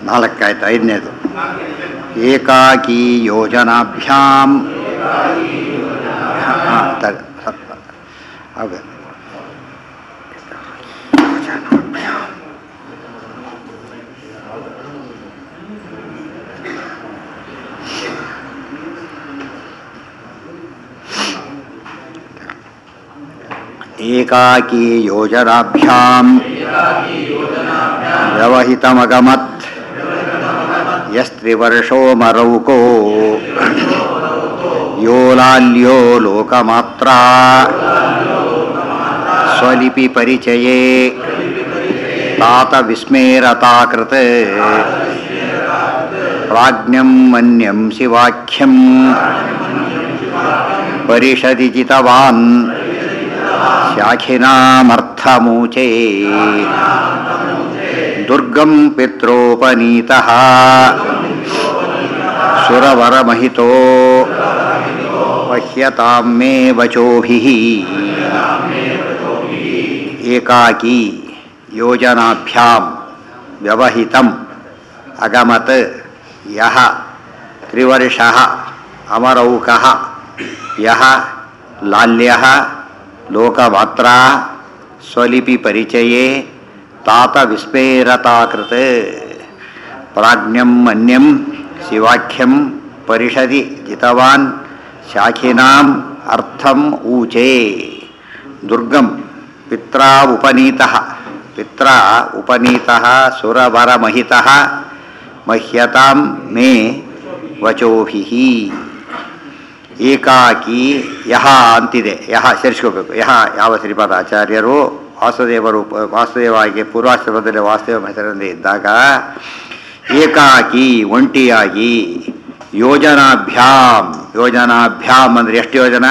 ನಾಲ್ಕಾಯ್ತು ಐದನೇದು ಏಕಾಕಿ ಯೋಜನಾಭ್ಯಾಂ ಹಾಂ ತ- ಸ್ವಲ್ಪ ಹೌದು ಏಕಾಕಿ ಯೋಜನಾಭ್ಯಾಂ ವ್ಯವಹಿತಮಗಮತ್ ಯಸ್ತ್ರಿವರ್ಷೋ ಮರೌಕೋ ಯೋ ಲಾಲ್ಯೋ ಲೋಕಮಾತ್ರ ಸ್ವಲಿಪಿ ಪರಿಚಯೇ ತಾತ ವಿಸ್ಮೇರತಾಕೃತ್ ಪ್ರಾಜ್ಞಂ ಮನ್ಯಂ ಶಿವಾಖ್ಯಂ ಪರಿಷದಿ ಜಿತವಾನ್ ಶಾಖಿನಾಮರ್ಥಮೂಚೇ ದುರ್ಗಂ ಪಿತ್ರೋಪನೀತಃ ಸುರವರಮಹಿತೋ ಪಶ್ಯತಾಂ ಮೇ ವಚೋಭಿಃ ಏಕಾಕಿ ಯೋಜನಾಭ್ಯಾಂ ವ್ಯವಹಿತಂ ಅಗಮತ್ ಯಹ ತ್ರಿವರ್ಷಃ ಅಮರೌಕಃ ಯಹ ಲಾಲ್ಯಃ ಲೋಕಮಾತ್ರ ಸ್ವಲಿಪಿ ಪರಿಚಯೇ ತಾತ ವಿಸ್ಮೇರತಾಕೃತ್ ಪ್ರಾಜ್ಞಂ ಮನ್ಯಂ ಶಿವಾಖ್ಯಂ ಪರಿಷದಿ ಜಿತವಾನ್ ಶಾಖಿನಾಂ ಅರ್ಥಂ ಊಚೇ ದುರ್ಗಂ ಪಿತ್ರಾ ಉಪನೀತಃ ಪಿತ್ರ ಉಪನೀತಃ ಸುರವರಮಹಿತಃ ಮಹ್ಯತಾಂ ಮೇ ವಚೋಭಿಃ ಏಕಾಕಿ ಯಹ ಅಂತಿದೆ ಯಹ ಸೇರಿಸ್ಕೋಬೇಕು ಯಹ ಯಾವ ಶ್ರೀಪಾದ ಆಚಾರ್ಯರು ವಾಸುದೇವರು ಪ- ವಾಸುದೇವಾಗೆ ಪೂರ್ವಾಶ್ರಮದಲ್ಲಿ ವಾಸುದೇವ ಹೆಸರಲ್ಲಿ ಇದ್ದಾಗ ಏಕಾಕಿ ಒಂಟಿಯಾಗಿ ಯೋಜನಾಭ್ಯಾಮ್ ಯೋಜನಾಭ್ಯಾಮ್ ಅಂದರೆ ಎಷ್ಟು ಯೋಜನಾ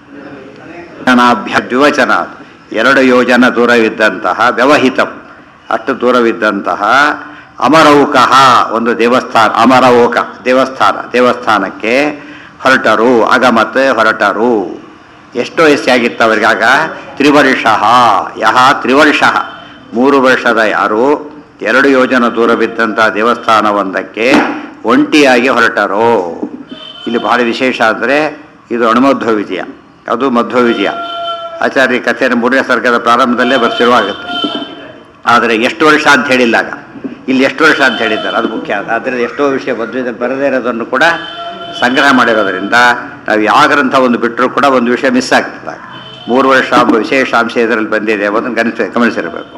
ಯೋಜನಾಭ್ಯ ದ್ವಿವಚನ ಅದು. ಎರಡು ಯೋಜನ ದೂರವಿದ್ದಂತಹ ವ್ಯವಹಿತಂ ಅಷ್ಟು ದೂರವಿದ್ದಂತಹ ಅಮರೌಕಃ ಒಂದು ದೇವಸ್ಥಾನ ಅಮರೌಕ ದೇವಸ್ಥಾನ ದೇವಸ್ಥಾನಕ್ಕೆ ಹೊರಟರು ಅಗಮತ್ ಹೊರಟರು ಎಷ್ಟು ವಯಸ್ಸಾಗಿತ್ತು ಅವರಿಗಾಗ ತ್ರಿವರ್ಷ ಯಹ ತ್ರಿವರ್ಷ ಮೂರು ವರ್ಷದ ಯಾರು ಎರಡು ಯೋಜನ ದೂರವಿದ್ದಂಥ ದೇವಸ್ಥಾನವೊಂದಕ್ಕೆ ಒಂಟಿಯಾಗಿ ಹೊರಟರು ಇಲ್ಲಿ ಬಹಳ ವಿಶೇಷ ಅಂದರೆ ಇದು ಅಣುಮಧ್ವ ವಿಜಯ ಅದು ಮಧ್ವ ವಿಜಯ ಆಚಾರ್ಯ ಕಥೆಯನ್ನು ಮೂರನೇ ಸರ್ಗದ ಪ್ರಾರಂಭದಲ್ಲೇ ಬರ್ಸಿರುವಾಗುತ್ತೆ ಆದರೆ ಎಷ್ಟು ವರ್ಷ ಅಂತ ಹೇಳಿಲ್ಲ ಆಗ ಇಲ್ಲಿ ಎಷ್ಟು ವರ್ಷ ಅಂತ ಹೇಳಿದ್ದಾರೆ ಅದು ಮುಖ್ಯ ಆದ್ದರಿಂದ ಎಷ್ಟೋ ವಿಷಯ ಮಧ್ವದಲ್ಲಿ ಬರದೇ ಇರೋದನ್ನು ಕೂಡ ಸಂಗ್ರಹ ಮಾಡಿರೋದ್ರಿಂದ ನಾವು ಯಾವ ಗ್ರಂಥ ಒಂದು ಬಿಟ್ಟರೂ ಕೂಡ ಒಂದು ವಿಷಯ ಮಿಸ್ ಆಗ್ತದೆ ಮೂರು ವರ್ಷ ಎಂಬ ವಿಶೇಷಾಂಶ ಇದರಲ್ಲಿ ಬಂದಿದೆ ಅದನ್ನು ಗಮನಿಸ ಗಮನಿಸಿರಬೇಕು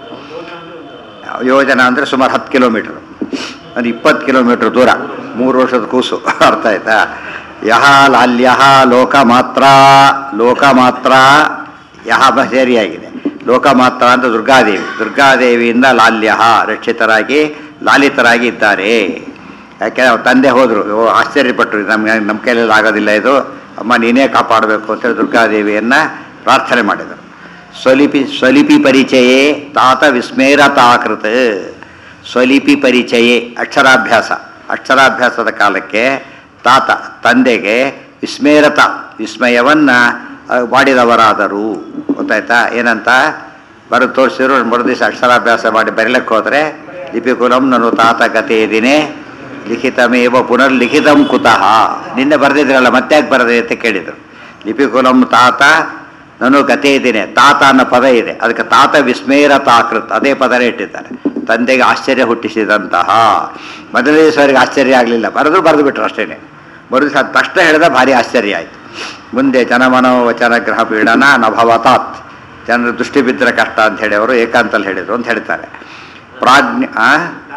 ಯೋಜನಾ ಅಂದರೆ ಸುಮಾರು ಹತ್ತು ಕಿಲೋಮೀಟ್ರ್ ಅಂದರೆ ಇಪ್ಪತ್ತು ಕಿಲೋಮೀಟ್ರ್ ದೂರ ಮೂರು ವರ್ಷದ ಕೂಸು ಅರ್ಥ ಆಯ್ತಾ ಯಹ ಲಾಲ್ಯಃ ಲೋಕ ಮಾತ್ರ ಲೋಕ ಮಾತ್ರ ಯಹ ಬ ಸೇರಿಯಾಗಿದೆ ಲೋಕ ಮಾತ್ರ ಅಂತ ದುರ್ಗಾದೇವಿ ದುರ್ಗಾದೇವಿಯಿಂದ ಲಾಲ್ಯ ರಕ್ಷಿತರಾಗಿ ಲಾಲಿತರಾಗಿ ಇದ್ದಾರೆ ಯಾಕೆ ಅವ್ರ ತಂದೆ ಹೋದರು ಓ ಆಶ್ಚರ್ಯಪಟ್ಟರು ನಮ್ಗೆ ನಮ್ಮ ಕೈಯಲ್ಲಿ ಆಗೋದಿಲ್ಲ ಇದು ಅಮ್ಮ ನೀನೇ ಕಾಪಾಡಬೇಕು ಅಂತೇಳಿ ದುರ್ಗಾದೇವಿಯನ್ನು ಪ್ರಾರ್ಥನೆ ಮಾಡಿದರು ಸ್ವಲಿಪಿ ಸ್ವಲಿಪಿ ಪರಿಚಯೇ ತಾತ ವಿಸ್ಮೇರತಾಕೃತ ಸ್ವಲಿಪಿ ಪರಿಚಯೇ ಅಕ್ಷರಾಭ್ಯಾಸ ಅಕ್ಷರಾಭ್ಯಾಸದ ಕಾಲಕ್ಕೆ ತಾತ ತಂದೆಗೆ ವಿಸ್ಮೇರತ ವಿಸ್ಮಯವನ್ನು ಮಾಡಿದವರಾದರು ಗೊತ್ತಾಯ್ತಾ ಏನಂತ ಬರೆದು ತೋರಿಸಿದ್ರು ಮರು ದಿವಸ ಅಕ್ಷರಾಭ್ಯಾಸ ಮಾಡಿ ಬರೀಲಕ್ಕೆ ಹೋದರೆ ಲಿಪಿಕುಲಂ ನಾನು ತಾತ ಗತೆ ದಿನೇ ಲಿಖಿತಮೇವ ಪುನರ್ಲಿಖಿತಂ ಕುತಃ ನಿನ್ನೆ ಬರೆದಿದ್ರಲ್ಲ ಮತ್ತೆ ಯಾಕೆ ಬರದೆ ಅಂತ ಕೇಳಿದರು ಲಿಪಿಕುಲಂ ತಾತ ನಾನು ಗತೆ ಇದ್ದೇನೆ ತಾತ ಅನ್ನೋ ಪದ ಇದೆ ಅದಕ್ಕೆ ತಾತ ವಿಸ್ಮೇರ ತಾಕೃತ್ ಅದೇ ಪದನೇ ಇಟ್ಟಿದ್ದಾರೆ ತಂದೆಗೆ ಆಶ್ಚರ್ಯ ಹುಟ್ಟಿಸಿದಂತಹ ಮೊದಲನೇ ದಿವಸವರೆಗೆ ಆಶ್ಚರ್ಯ ಆಗಲಿಲ್ಲ ಬರೆದು ಬರೆದು ಬಿಟ್ರು ಅಷ್ಟೇ ಬರೆದು ಸಹ ತಕ್ಷಣ ಹೇಳಿದ ಭಾರಿ ಆಶ್ಚರ್ಯ ಆಯಿತು ಮುಂದೆ ಜನಮನೋ ವಚನ ಗ್ರಹ ಪೀಡನ ನಭವತಾತ್ ಜನರು ದೃಷ್ಟಿ ಬಿದ್ದರೆ ಕಷ್ಟ ಅಂತ ಹೇಳಿ ಅವರು ಏಕಾಂತಲ್ಲಿ ಹೇಳಿದರು ಅಂತ ಹೇಳ್ತಾರೆ ಪ್ರಾಜ್ಞ ಆ?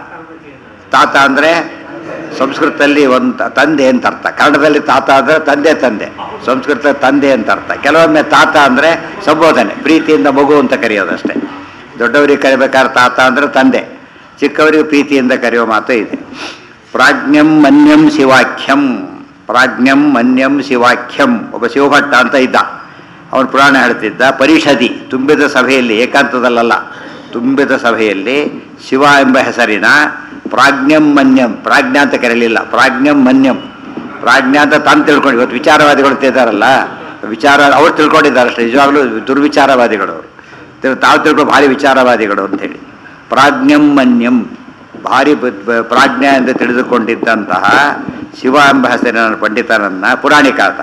ತಾತ ಅಂದರೆ ಸಂಸ್ಕೃತದಲ್ಲಿ ಒಂದು ತಂದೆ ಅಂತ ಅರ್ಥ ಕನ್ನಡದಲ್ಲಿ ತಾತ ಅಂದರೆ ತಂದೆ ತಂದೆ ಸಂಸ್ಕೃತ ತಂದೆ ಅಂತ ಅರ್ಥ ಕೆಲವೊಮ್ಮೆ ತಾತ ಅಂದರೆ ಸಂಬೋಧನೆ ಪ್ರೀತಿಯಿಂದ ಮಗು ಅಂತ ಕರೆಯೋದಷ್ಟೇ ದೊಡ್ಡವರಿಗೆ ಕರಿಬೇಕಾದ್ರೆ ತಾತ ಅಂದರೆ ತಂದೆ ಚಿಕ್ಕವರಿಗೆ ಪ್ರೀತಿಯಿಂದ ಕರೆಯೋ ಮಾತು ಇದೆ ಪ್ರಾಜ್ಞಂ ಮನ್ಯಂ ಶಿವಾಖ್ಯಂ ಪ್ರಾಜ್ಞಂ ಮನ್ಯಂ ಶಿವಾಖ್ಯಂ ಒಬ್ಬ ಶಿವಭಟ್ಟ ಅಂತ ಇದ್ದ ಅವನು ಪುರಾಣ ಹೇಳ್ತಿದ್ದ ಪರಿಷದಿ ತುಂಬಿದ ಸಭೆಯಲ್ಲಿ ಏಕಾಂತದಲ್ಲಲ್ಲ ತುಂಬಿದ ಸಭೆಯಲ್ಲಿ ಶಿವ ಎಂಬ ಹೆಸರಿನ ಪ್ರಾಜ್ಞಂ ಮನ್ಯಂ ಪ್ರಾಜ್ಞಾ ಅಂತ ಕರೆಯಲಿಲ್ಲ ಪ್ರಾಜ್ಞಂ ಮನ್ಯಂ ಪ್ರಾಜ್ಞಾ ಅಂತ ತಾನು ತಿಳ್ಕೊಂಡು ಇವತ್ತು ವಿಚಾರವಾದಿಗಳು ಇದ್ದಾರಲ್ಲ ವಿಚಾರ ಅವ್ರು ತಿಳ್ಕೊಂಡಿದ್ದಾರೆ ಅಷ್ಟೇ ನಿಜವಾಗ್ಲೂ ದುರ್ವಿಚಾರವಾದಿಗಳು ಅವರು ತಿಳ್- ತಾವು ತಿಳ್ಕೊಂಡು ಭಾರಿ ವಿಚಾರವಾದಿಗಳು ಅಂತೇಳಿ ಪ್ರಾಜ್ಞಂ ಮನ್ಯಂ ಭಾರಿ ಬ- ಬ- ಪ್ರಾಜ್ಞೆ ಎಂದು ತಿಳಿದುಕೊಂಡಿದ್ದಂತಹ ಶಿವ ಎಂಬ ಹೆಸರಿನ ಪಂಡಿತನನ್ನ ಪುರಾಣಿಕ ಆತ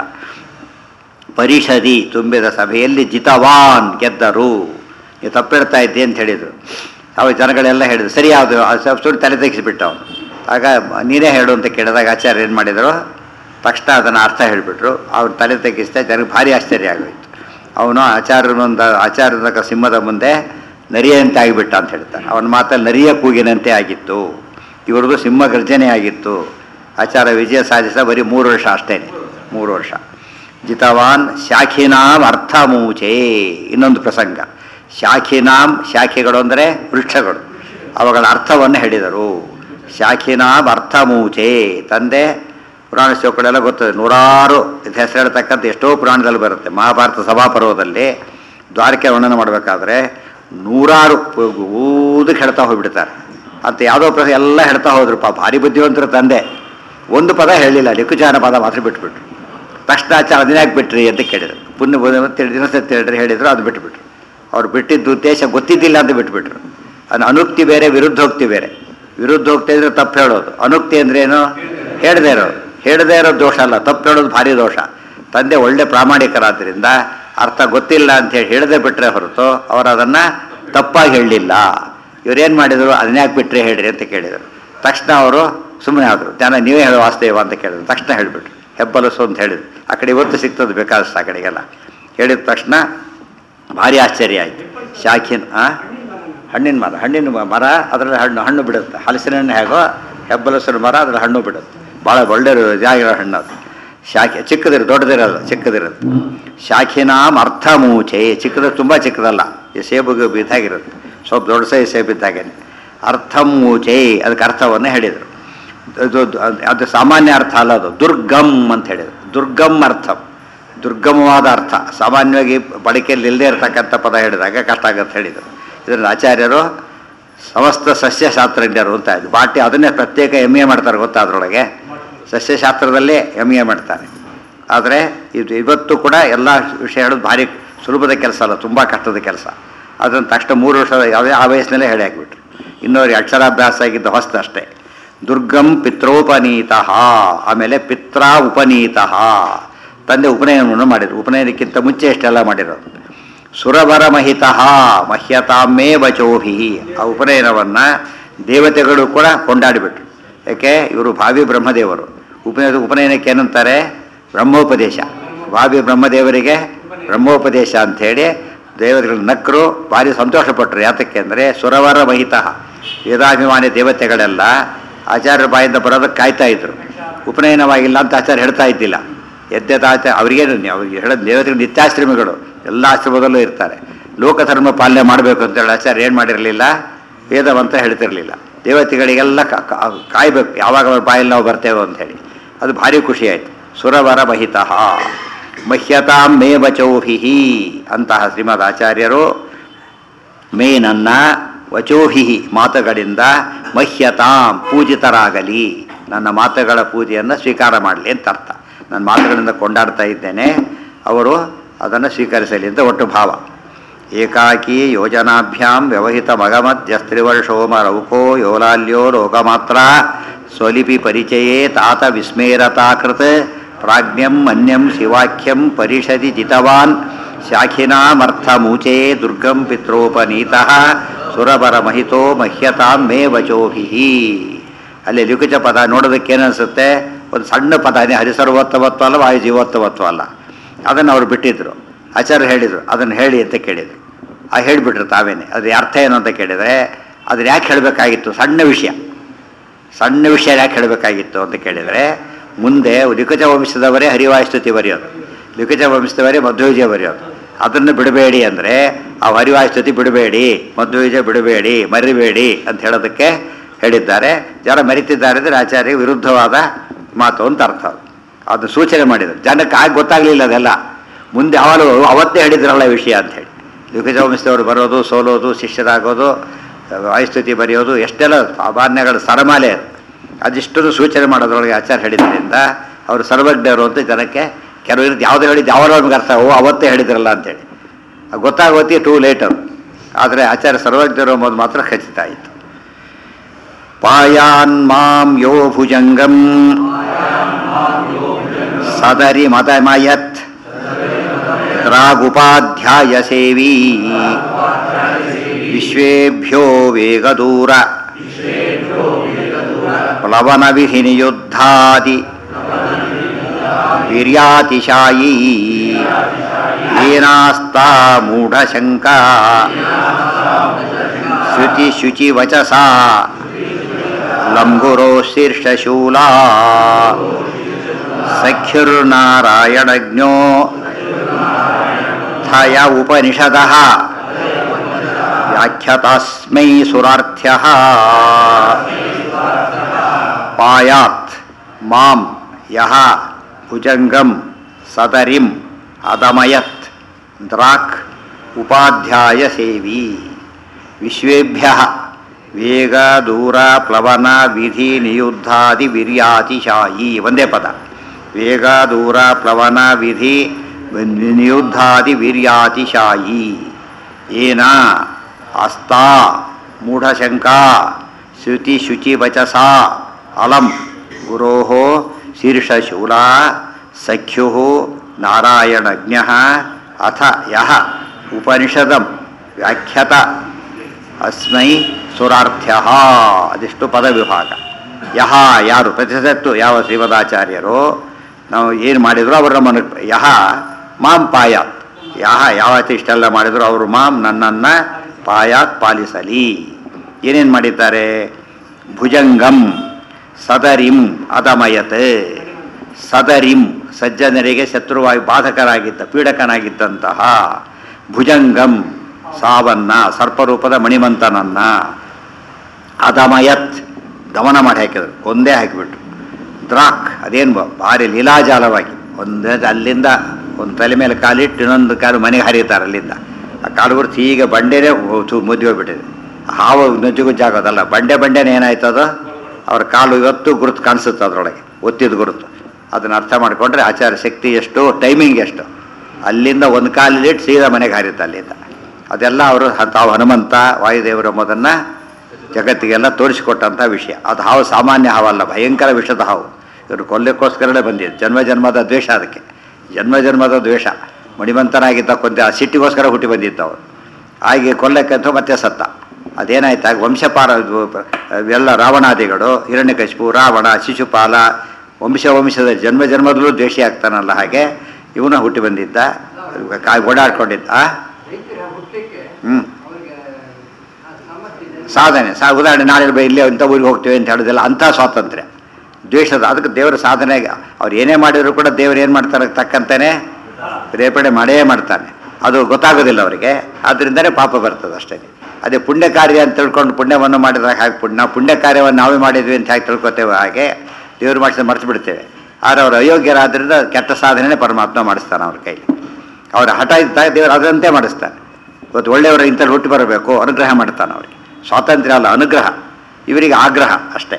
ಪರಿಷದಿ ತುಂಬಿದ ಸಭೆಯಲ್ಲಿ ಜಿತವಾನ್ ಗೆದ್ದರು ನೀವು ತಪ್ಪಿಡ್ತಾ ಇದ್ದೆ ಅಂತ ಹೇಳಿದರು ಅವಾಗ ಜನಗಳೆಲ್ಲ ಹೇಳಿದ್ರು ಸರಿ ಯಾವುದು ಸುಳ್ಳು ತಲೆ ತೆಗಿಸಿಬಿಟ್ಟ ಅವನು ಆಗ ನೀನೇ ಹೇಳು ಅಂತ ಕೇಳಿದಾಗ ಆಚಾರ್ಯ ಏನು ಮಾಡಿದರು ತಕ್ಷಣ ಅದನ್ನು ಅರ್ಥ ಹೇಳಿಬಿಟ್ರು ಅವ್ರು ತಲೆ ತೆಗಿಸ್ತಾ ಜನಕ್ಕೆ ಭಾರಿ ಆಶ್ಚರ್ಯ ಆಗೋಯ್ತು ಅವನು ಆಚಾರ್ಯನೊಂದು ಆಚಾರ್ಯದ ಸಿಂಹದ ಮುಂದೆ ನರಿಯಂತೆ ಆಗಿಬಿಟ್ಟ ಅಂತ ಹೇಳ್ತಾರೆ ಅವನ ಮಾತಲ್ಲಿ ನರಿಯ ಕೂಗಿನಂತೆ ಆಗಿತ್ತು ಇವ್ರದ್ದು ಸಿಂಹ ಗರ್ಜನೆ ಆಗಿತ್ತು ಆಚಾರ ವಿಜಯ ಸಾಧಿಸ ಬರೀ ಮೂರು ವರ್ಷ ಅಷ್ಟೇ ಮೂರು ವರ್ಷ ಜಿತವಾನ್ ಶಾಖಿನಾಂ ಅರ್ಥಮೂಚೆ ಇನ್ನೊಂದು ಪ್ರಸಂಗ ಶಾಖಿನಾಂ ಶಾಖೆಗಳು ಅಂದರೆ ವೃಕ್ಷಗಳು ಅವುಗಳ ಅರ್ಥವನ್ನು ಹೇಳಿದರು ಶಾಖಿನಾಂ ಅರ್ಥಮೂಚೆ ತಂದೆ ಪುರಾಣ ಶ್ಲೋಕಗಳೆಲ್ಲ ಗೊತ್ತದೆ ನೂರಾರು ಇದು ಹೆಸರು ಹೇಳ್ತಕ್ಕಂಥ ಎಷ್ಟೋ ಪುರಾಣದಲ್ಲಿ ಬರುತ್ತೆ ಮಹಾಭಾರತ ಸಭಾಪರ್ವದಲ್ಲಿ ದ್ವಾರಕೆ ವರ್ಣನೆ ಮಾಡಬೇಕಾದ್ರೆ ನೂರಾರು ಊದಕ್ಕೆ ಹೇಳ್ತಾ ಹೋಗ್ಬಿಡ್ತಾರೆ ಅಂತ ಯಾವುದೋ ಪ್ರಸ ಎಲ್ಲ ಹೇಳ್ತಾ ಹೋದ್ರು ಪಾ ಭಾರಿ ಬುದ್ಧಿವಂತರ ತಂದೆ ಒಂದು ಪದ ಹೇಳಿಲ್ಲ ಲಿಖುಚಾನ ಪದ ಮಾತ್ರ ಬಿಟ್ಬಿಟ್ರು ತಕ್ಷಣ ಆಚಾರ ಅದನ್ನ ಯಾಕೆ ಬಿಟ್ರಿ ಅಂತ ಕೇಳಿದ್ರು ಪುಣ್ಯ ಬೋಧ ಅಂತ ಹೇಳಿ ಇನ್ನೊಂದ್ಸತಿ ಹೇಳಿದ್ರೆ ಹೇಳಿದ್ರು ಅದು ಬಿಟ್ಬಿಟ್ರು ಅವ್ರು ಬಿಟ್ಟಿದ್ದು ಉದ್ದೇಶ ಗೊತ್ತಿದ್ದಿಲ್ಲ ಅಂತ ಬಿಟ್ಬಿಟ್ರು ಅದು ಅನುಕ್ತಿ ಬೇರೆ ವಿರುದ್ಧೋಕ್ತಿ ಬೇರೆ ವಿರುದ್ಧೋಕ್ತಿ ಅಂದ್ರೆ ತಪ್ಪು ಹೇಳೋದು ಅನುಕ್ತಿ ಅಂದ್ರೆ ಏನು ಹೇಳದೇ ಇರೋದು ಹೇಳದೇ ಇರೋ ದೋಷ ಅಲ್ಲ ತಪ್ಪು ಹೇಳೋದು ಭಾರಿ ದೋಷ ತಂದೆ ಒಳ್ಳೆ ಪ್ರಾಮಾಣಿಕರಾದ್ರಿಂದ ಅರ್ಥ ಗೊತ್ತಿಲ್ಲ ಅಂತ ಹೇಳಿ ಹೇಳದೆ ಬಿಟ್ರೆ ಹೊರತು ಅವರು ಅದನ್ನ ತಪ್ಪಾಗಿ ಹೇಳಲಿಲ್ಲ ಇವ್ರೇನು ಮಾಡಿದರು ಅದನ್ನ ಯಾಕೆ ಬಿಟ್ರೆ ಹೇಳ್ರಿ ಅಂತ ಕೇಳಿದರು ತಕ್ಷಣ ಅವರು ಸುಮ್ಮನೆ ಆದರು ಜನ ನೀವೇ ಹೇಳೋ ವಾಸ್ತೇವ ಅಂತ ಕೇಳಿದ್ರು ತಕ್ಷಣ ಹೇಳಿಬಿಟ್ರು ಹೆಬ್ಬಲಸು ಅಂತ ಹೇಳಿದ್ರು ಆ ಕಡೆ ಇವತ್ತು ಸಿಗ್ತದೆ ಬೇಕಾದಷ್ಟು ಆ ಕಡೆಗೆಲ್ಲ ಹೇಳಿದ ತಕ್ಷಣ ಭಾರಿ ಆಶ್ಚರ್ಯ ಆಯಿತು ಶಾಖಿನ ಆ ಹಣ್ಣಿನ ಮರ ಹಣ್ಣಿನ ಮ- ಮರ ಅದರಲ್ಲಿ ಹಣ್ಣು ಹಣ್ಣು ಬಿಡುತ್ತೆ ಹಲಸಿನ ಹಣ್ಣು ಹೇಗೋ ಹೆಬ್ಬಲಸಿನ ಮರ ಅದರಲ್ಲಿ ಹಣ್ಣು ಬಿಡುತ್ತೆ ಭಾಳ ಒಳ್ಳೆ ಜಾಗಿರೋ ಹಣ್ಣು ಅದು ಶಾಖೆ ಚಿಕ್ಕದಿರು ದೊಡ್ಡದಿರಲ್ಲ ಚಿಕ್ಕದಿರುತ್ತೆ ಶಾಖಿನಾಂ ಅರ್ಥಮೂಚೆ ಚಿಕ್ಕದು ತುಂಬ ಚಿಕ್ಕದಲ್ಲ ಈ ಸೇಬುಗೆ ಬಿದ್ದಾಗಿರುತ್ತೆ ಸ್ವಲ್ಪ ದೊಡ್ಡ ಸೈ ಸೇಬು ಇದ್ದಾಗೇನೆ ಅರ್ಥಮೂಚೆ ಅದಕ್ಕೆ ಅರ್ಥವನ್ನು ಹೇಳಿದರು ಅದು ಅದು- ಅದು ಸಾಮಾನ್ಯ ಅರ್ಥ ಅಲ್ಲ ಅದು ದುರ್ಗಮ್ ಅಂತ ಹೇಳಿದರು ದುರ್ಗಮ್ ಅರ್ಥಂ ದುರ್ಗಮವಾದ ಅರ್ಥ ಸಾಮಾನ್ಯವಾಗಿ ಬಳಕೆಯಲ್ಲಿ ಇಲ್ಲದೆ ಇರತಕ್ಕಂಥ ಪದ ಹೇಳಿದಾಗ ಕಷ್ಟ ಆಗತ್ತೆ ಹೇಳಿದರು ಇದರಲ್ಲಿ ಆಚಾರ್ಯರು ಸಮಸ್ತ ಸಸ್ಯಶಾಸ್ತ್ರಜ್ಞರು ಅಂತ ಇದು ಬಾಟಿ ಅದನ್ನೇ ಪ್ರತ್ಯೇಕ ಎಮ್ ಎ ಮಾಡ್ತಾರೆ ಗೊತ್ತಾ ಅದರೊಳಗೆ ಸಸ್ಯಶಾಸ್ತ್ರದಲ್ಲೇ ಎಮ್ ಎ ಮಾಡ್ತಾರೆ ಆದರೆ ಇದು ಇವತ್ತು ಕೂಡ ಎಲ್ಲ ವಿಷಯ ಹೇಳೋದು ಭಾರಿ ಸುಲಭದ ಕೆಲಸ ಅಲ್ಲ ತುಂಬ ಕಷ್ಟದ ಕೆಲಸ ಅದನ್ನು ತಕ್ಷಣ ಮೂರು ವರ್ಷದ ಯಾವುದೇ ಆ ವಯಸ್ಸಿನಲ್ಲೇ ಹೇಳಿ ಹಾಕ್ಬಿಟ್ರು ಇನ್ನೊಂದು ಅಕ್ಷರಾಭ್ಯಾಸ ಆಗಿದ್ದ ಹೊಸ್ತು ಅಷ್ಟೇ ದುರ್ಗಂ ಪಿತ್ರೋಪನೀತಃ ಆಮೇಲೆ ಪಿತ್ರ ಉಪನೀತಃ ತಂದೆ ಉಪನಯನವನ್ನು ಮಾಡಿದ್ರು ಉಪನಯನಕ್ಕಿಂತ ಮುಂಚೆ ಎಷ್ಟೆಲ್ಲ ಮಾಡಿರೋದು ಸುರವರ ಮಹಿತಃ ಮಹ್ಯತಾಮೇ ವಚೋಭಿ ಆ ಉಪನಯನವನ್ನು ದೇವತೆಗಳು ಕೂಡ ಕೊಂಡಾಡಿಬಿಟ್ರು ಯಾಕೆ ಇವರು ಭಾವಿ ಬ್ರಹ್ಮದೇವರು ಉಪನಯನ ಉಪನಯನಕ್ಕೆ ಏನಂತಾರೆ ಬ್ರಹ್ಮೋಪದೇಶ ಭಾವಿ ಬ್ರಹ್ಮದೇವರಿಗೆ ಬ್ರಹ್ಮೋಪದೇಶ ಅಂಥೇಳಿ ದೇವತೆಗಳು ನಕ್ಕರು ಭಾರಿ ಸಂತೋಷಪಟ್ಟರು ಯಾತಕ್ಕೆ ಅಂದರೆ ಸುರವರ ಮಹಿತಃ ವೇದಾಭಿಮಾನಿ ದೇವತೆಗಳೆಲ್ಲ ಆಚಾರ್ಯರ ಬಾಯಿಂದ ಬರೋದಕ್ಕೆ ಕಾಯ್ತಾ ಇದ್ರು ಉಪನಯನವಾಗಿಲ್ಲ ಅಂತ ಆಚಾರ್ಯ ಹೇಳ್ತಾ ಇದ್ದಿಲ್ಲ ಎದ್ದೆದಾಚ ಅವರಿಗೇನು ಅವ್ರಿಗೆ ಹೇಳೋದು ದೇವತೆಗಳು ನಿತ್ಯಾಶ್ರಮಿಗಳು ಎಲ್ಲ ಆಶ್ರಮದಲ್ಲೂ ಇರ್ತಾರೆ ಲೋಕಧರ್ಮ ಪಾಲನೆ ಮಾಡಬೇಕು ಅಂತೇಳಿ ಆಚಾರ್ಯ ಏನು ಮಾಡಿರಲಿಲ್ಲ ವೇದವಂತ ಹೇಳ್ತಿರಲಿಲ್ಲ ದೇವತೆಗಳಿಗೆಲ್ಲ ಕಾ- ಕಾ- ಕಾಯ್ಬೇಕು ಯಾವಾಗ ಅವ್ರ ಬಾಯಲ್ಲಿ ನಾವು ಬರ್ತೇವೆ ಅಂತ ಹೇಳಿ ಅದು ಭಾರಿ ಖುಷಿ ಆಯಿತು ಸುರವರ ಮಹಿತಃ ಮಹ್ಯತಾಂ ಮೇ ವಚೋಹಿ ಅಂತಹ ಶ್ರೀಮದ್ ಆಚಾರ್ಯರು ಮೇನನ್ನ ವಚೋಹಿ ಮಾತುಗಳಿಂದ ಮಹ್ಯತಾಂ ಪೂಜಿತರಾಗಲಿ ನನ್ನ ಮಾತುಗಳ ಪೂಜೆಯನ್ನು ಸ್ವೀಕಾರ ಮಾಡಲಿ ಅಂತ ಅರ್ಥ ನನ್ನ ಮಾತುಗಳಿಂದ ಕೊಂಡಾಡ್ತಾ ಇದ್ದೇನೆ ಅವರು ಅದನ್ನು ಸ್ವೀಕರಿಸಲಿ ಅಂತ ಒಟ್ಟು ಭಾವ ಏಕಾಕಿ ಯೋಜನಾಭ್ಯಾಂ ವ್ಯವಹಿತ ಮಗಮಧ್ಯಸ್ತ್ರಿವರ್ಷೋಮ ರೌಕೋ ಯೋಲಾಲ್ಯೋ ರೋಗಮಾತ್ರ ಸ್ವಲಿಪಿ ಪರಿಚಯೇ ತಾತ ವಿಸ್ಮೇರತಾಕೃತ್ ಪ್ರಾಜ್ಞಂ ಅನ್ಯಂ ಶಿವಾಖ್ಯಂ ಪರಿಷದಿ ಜಿತವಾನ್ ಶಾಖಿನಾಮರ್ಥಮೂಚೇ ದುರ್ಗಂ ಪಿತ್ರೋಪನೀತಃ ಸುರಬರ ಮಹಿತೋ ಮಹ್ಯತಾಂ ಮೇ ವಚೋಭಿ ಅಲ್ಲಿ ಲಿಖಿತ ಪದ ನೋಡೋದಕ್ಕೆ ಏನನ್ಸುತ್ತೆ ಒಂದು ಸಣ್ಣ ಪದನೇ ಹರಿಸರ್ವೋತ್ತಮತ್ವ ಅಲ್ಲ ವಾಯು ಜೀವೋತ್ತಮತ್ವ ಅಲ್ಲ ಅದನ್ನು ಅವ್ರು ಬಿಟ್ಟಿದ್ರು ಆಚಾರ್ಯ ಹೇಳಿದರು ಅದನ್ನು ಹೇಳಿ ಅಂತ ಕೇಳಿದರು ಆ ಹೇಳಿಬಿಟ್ರು ತಾವೇನೆ ಅದ್ರ ಅರ್ಥ ಏನು ಅಂತ ಕೇಳಿದರೆ ಅದನ್ನ ಯಾಕೆ ಹೇಳಬೇಕಾಗಿತ್ತು ಸಣ್ಣ ವಿಷಯ ಸಣ್ಣ ವಿಷಯ ಯಾಕೆ ಹೇಳಬೇಕಾಗಿತ್ತು ಅಂತ ಕೇಳಿದರೆ ಮುಂದೆ ಲಿಖಿತ ವಂಶದವರೇ ಹರಿವಾಯುಸ್ತುತಿ ಬರೆಯೋದು ಲಿಖಿತ ವಂಶದವರೇ ಮಧ್ವವಿಜಯ ಬರೆಯೋದು ಅದನ್ನು ಬಿಡಬೇಡಿ ಅಂದರೆ ಆ ಹರಿವಾಯುಸ್ತುತಿ ಬಿಡಬೇಡಿ ಮಧ್ವವಿಜಯ ಬಿಡಬೇಡಿ ಮರಿಬೇಡಿ ಅಂತ ಹೇಳೋದಕ್ಕೆ ಹೇಳಿದ್ದಾರೆ ಜನ ಮರಿತಿದ್ದಾರೆ ಅಂದರೆ ಆಚಾರ್ಯ ವಿರುದ್ಧವಾದ ಮಾತು ಅಂತ ಅರ್ಥ ಅದು. ಅದು ಸೂಚನೆ ಮಾಡಿದರು ಜನಕ್ಕೆ ಆಗ ಗೊತ್ತಾಗಲಿಲ್ಲ ಅದೆಲ್ಲ ಮುಂದೆ ಅವಳು ಅವತ್ತೇ ಹೇಳಿದ್ರಲ್ಲ ಈ ವಿಷಯ ಅಂತ ಹೇಳಿ ಲಿಖಿತ ವಂಶದವರು ಬರೋದು ಸೋಲೋದು ಶಿಷ್ಯರಾಗೋದು ವಾಯುಸ್ತುತಿ ಬರೆಯೋದು ಎಷ್ಟೆಲ್ಲ ಸಾಮಾನ್ಯಗಳ ಸರಮಾಲೆ ಅದು. ಅದಿಷ್ಟನ್ನು ಸೂಚನೆ ಮಾಡೋದ್ರೊಳಗೆ ಆಚಾರ ಹೇಳಿದ್ರಿಂದ ಅವರು ಸರ್ವಜ್ಞರು ಅಂತ ಜನಕ್ಕೆ ಕೆಲವರು ಇರುತ್ತೆ ಯಾವುದೇ ಹೇಳಿದ್ದು ಯಾವಾಗ ನಮ್ಗೆ ಅರ್ಥ ಓ ಅವತ್ತೇ ಹೇಳಿದ್ರಲ್ಲ ಅಂತೇಳಿ ಅದು ಗೊತ್ತಾಗೋತಿ ಟೂ ಲೇಟ್ ಅದು ಆದರೆ ಆಚಾರ್ಯ ಸರ್ವಜ್ಞರು ಎಂಬುದು ಮಾತ್ರ ಖಚಿತ ಆಯಿತು ಪಾಯಾನ್ ಮಾಂ ಯೋ ಭುಜಂಗಂ ಸದರಿ ಮದಮಯತ್ ರಾಗುಪಾಧ್ಯಾಯ ಸೇವೀ ವಿಶ್ವೇಭ್ಯೋ ವೇಗದೂರ ಪ್ಲವನ ವಿಹಿನಿಯುದ್ಧಾದಿ ವೀರ್ಯಾತಿಶಾಯೀ ಏನಾಸ್ತಾ ಮೂಢಶಂಕಾ ಶುಚಿ ಶುಚಿ ವಚಸಾ ಲಂಗುರೋ ಶೀರ್ಷಶೂಲಾ ಸಖ್ಯುರ್ನಾರಾಯಣಜ್ಞೋ ಥಯ ಉಪನಿಷದಃ ವ್ಯಾಖ್ಯತಾಸ್ಮೈ ಸುರಾರ್ಥ್ಯಃ ಪಾಯಾತ್ ಮಾಂ ಯಹ ಭುಜಂಗಂ ಸದರಿಂ ಅದಮಯತ್ ದ್ರಾಕ್ ಉಪಾಧ್ಯಾಯ ಸೇವಿ ವಿಶ್ವೇಭ್ಯ ವೇಗ ದೂರ ಪ್ಲವನ ವಿಧಿ ನಿಯುದ್ಧಾದಿ ವೀರ್ಯಾತಿಶಾಯಿ ಒಂದೇ ಪದ ವೇಗ ದೂರ ಪ್ಲವನ ವಿಧಿ ನಿಯುದ್ಧಾದಿ ವೀರ್ಯಾತಿಶಾಯಿ ಏನ ಅಸ್ತಾ ಮೂಢಶಂಕಾ ಶ್ರುತಿ ಶುಚಿ ವಚಸಾ ಅಲಂ ಗುರೋ ಶೀರ್ಷಶೂಲ ಸಖ್ಯು ನಾರಾಯಣಜ್ಞ ಅಥ ಯಹ ಉಪನಿಷದಂ ವ್ಯಾಖ್ಯತ ಅಸ್ಮೈ ಸುರಾರ್ಥ್ಯ ಅದಿಷ್ಟು ಪದ ವಿಭಾಗ ಯಹ ಯಾರು ಪ್ರತಿಸತ್ತು ಯಾವ ಶ್ರೀಮದಾಚಾರ್ಯರು ನಾವು ಏನು ಮಾಡಿದ್ರು ಅವರು ನಮ್ಮನ್ನು ಯಹ ಮಾಂ ಪಾಯಾತ್ ಯಹ ಯಾವತ್ತು ಇಷ್ಟೆಲ್ಲ ಮಾಡಿದ್ರು ಅವರು ಮಾಂ ನನ್ನನ್ನು ಪಾಯಾತ್ ಪಾಲಿಸಲಿ ಏನೇನು ಮಾಡಿದ್ದಾರೆ ಭುಜಂಗಂ ಸದರಿಂ ಅದಮಯತ್ ಸದರಿಂ ಸಜ್ಜನರಿಗೆ ಶತ್ರುವಾಗಿ ಬಾಧಕರಾಗಿದ್ದ ಪೀಡಕನಾಗಿದ್ದಂತಹ ಭುಜಂಗಂ ಸಾವನ್ನ ಸರ್ಪರೂಪದ ಮಣಿಮಂತನನ್ನ ಅದಮಯತ್ ದಮನ ಮಾಡಿ ಹಾಕಿದ್ರು ಒಂದೇ ಹಾಕಿಬಿಟ್ರು ದ್ರಾಕ್ ಅದೇನು ಭಾರಿ ಲೀಲಾಜಾಲವಾಗಿ ಒಂದೇ ಅಲ್ಲಿಂದ ಒಂದು ತಲೆ ಮೇಲೆ ಕಾಲಿಟ್ಟು ಇನ್ನೊಂದು ಕಾಲು ಮನೆಗೆ ಹರಿತಾರೆ ಅಲ್ಲಿಂದ ಆ ಕಾಲು ಗುರುತು ಈಗ ಬಂಡೆನೇ ಮುದ್ದೆ ಹೋಗ್ಬಿಟ್ಟಿದೆ ಹಾವು ನುಜ್ಜುಗುಜ್ಜಾಗೋದಲ್ಲ ಬಂಡೆ ಬಂಡೆನೇ ಏನಾಯ್ತದ ಅವ್ರ ಕಾಲು ಇವತ್ತು ಗುರುತು ಕಾಣಿಸುತ್ತೆ ಅದರೊಳಗೆ ಒತ್ತಿದ ಗುರುತು ಅದನ್ನು ಅರ್ಥ ಮಾಡಿಕೊಂಡ್ರೆ ಆಚಾರ ಶಕ್ತಿ ಎಷ್ಟು ಟೈಮಿಂಗ್ ಎಷ್ಟು ಅಲ್ಲಿಂದ ಒಂದು ಕಾಲಿಟ್ಟು ಸೀದಾ ಮನೆಗೆ ಹಾರಿತ್ತು ಅಲ್ಲಿಂದ ಅದೆಲ್ಲ ಅವರು ತಾವು ಹನುಮಂತ ವಾಯುದೇವರು ಎಂಬುದನ್ನು ಜಗತ್ತಿಗೆಲ್ಲ ತೋರಿಸಿಕೊಟ್ಟಂಥ ವಿಷಯ ಅದು ಹಾವು ಸಾಮಾನ್ಯ ಹಾವಲ್ಲ ಭಯಂಕರ ವಿಷದ ಹಾವು ಇವರು ಕೊಲ್ಲಕ್ಕೋಸ್ಕರನೇ ಬಂದಿದೆ ಜನ್ಮ ಜನ್ಮದ ದ್ವೇಷ ಅದಕ್ಕೆ ಜನ್ಮ ಜನ್ಮದ ದ್ವೇಷ ಮಣಿಮಂತನಾಗಿದ್ದ ಕೊಂದ ಆ ಸಿಟ್ಟಿಗೋಸ್ಕರ ಹುಟ್ಟಿ ಬಂದಿದ್ದ ಅವರು ಹಾಗೆ ಕೊಲ್ಲಕ್ಕಂತೂ ಮತ್ತೆ ಸತ್ತ ಅದೇನಾಯ್ತು ಆಗ ವಂಶಪಾರ ಇದು ಎಲ್ಲ ರಾವಣಾದಿಗಳು ಹಿರಣ್ಯಕಶಿಪು ರಾವಣ ಶಿಶುಪಾಲ ವಂಶ ವಂಶದ ಜನ್ಮ ಜನ್ಮದಲ್ಲೂ ದ್ವೇಷಿ ಆಗ್ತಾನಲ್ಲ ಹಾಗೆ ಇವನು ಹುಟ್ಟಿ ಬಂದಿದ್ದ ಕಾಯಿ ಓಡಾಡ್ಕೊಂಡಿದ್ದ ಆ? ರೈತರ ಹುಟ್ಟಲಿಕ್ಕೆ ಹ್ಮ್. ಅವರಿಗೆ ಆ ಸಾಮರ್ಥ್ಯ ಇದೆ. ಸಾಧನೆ ಸಾ ಉದಾಹರಣೆ ನಾಳೆ ಬೈ ಇಲ್ಲೇ ಇಂಥ ಊರಿಗೆ ಹೋಗ್ತೀವಿ ಅಂತ ಹೇಳೋದಿಲ್ಲ ಅಂಥ ಸ್ವಾತಂತ್ರ್ಯ ದ್ವೇಷದ ಅದಕ್ಕೆ ದೇವರ ಸಾಧನೆಗೆ ಅವ್ರು ಏನೇ ಮಾಡಿದ್ರು ಕೂಡ ದೇವರು ಏನು ಮಾಡ್ತಾರೆ ತಕ್ಕಂತಾನೆ ರೇಪಣೆ ಮಾಡೇ ಮಾಡ್ತಾನೆ ಅದು ಗೊತ್ತಾಗೋದಿಲ್ಲ ಅವರಿಗೆ ಆದ್ದರಿಂದನೇ ಪಾಪ ಬರ್ತದೆ ಅಷ್ಟೇ ಅದೇ ಪುಣ್ಯ ಕಾರ್ಯ ಅಂತ ತಿಳ್ಕೊಂಡು ಪುಣ್ಯವನ್ನು ಮಾಡಿದಾಗ ಹಾಗೆ ಪುಣ್ಯ ನಾವು ಪುಣ್ಯ ಕಾರ್ಯವನ್ನು ನಾವೇ ಮಾಡಿದ್ವಿ ಅಂತ ಹೇಗೆ ತಿಳ್ಕೊತೇವೆ ಹಾಗೆ ದೇವರು ಮಾಡಿಸಿದ ಮರೆತು ಬಿಡ್ತೇವೆ ಆದರೆ ಅವರು ಅಯೋಗ್ಯರಾದ್ರಿಂದ ಕೆಟ್ಟ ಸಾಧನೆನೇ ಪರಮಾತ್ಮ ಮಾಡಿಸ್ತಾನೆ ಅವ್ರ ಕೈಲಿ ಅವರ ಹಠ ಇದ್ದಾಗ ದೇವರು ಅದರಂತೆ ಮಾಡಿಸ್ತಾನೆ ಇವತ್ತು ಒಳ್ಳೆಯವರು ಇಂಥಲ್ಲಿ ಹುಟ್ಟಿ ಬರಬೇಕು ಅನುಗ್ರಹ ಮಾಡ್ತಾನೆ ಅವರಿಗೆ ಸ್ವಾತಂತ್ರ್ಯ ಅಲ್ಲ ಅನುಗ್ರಹ ಇವರಿಗೆ ಆಗ್ರಹ ಅಷ್ಟೇ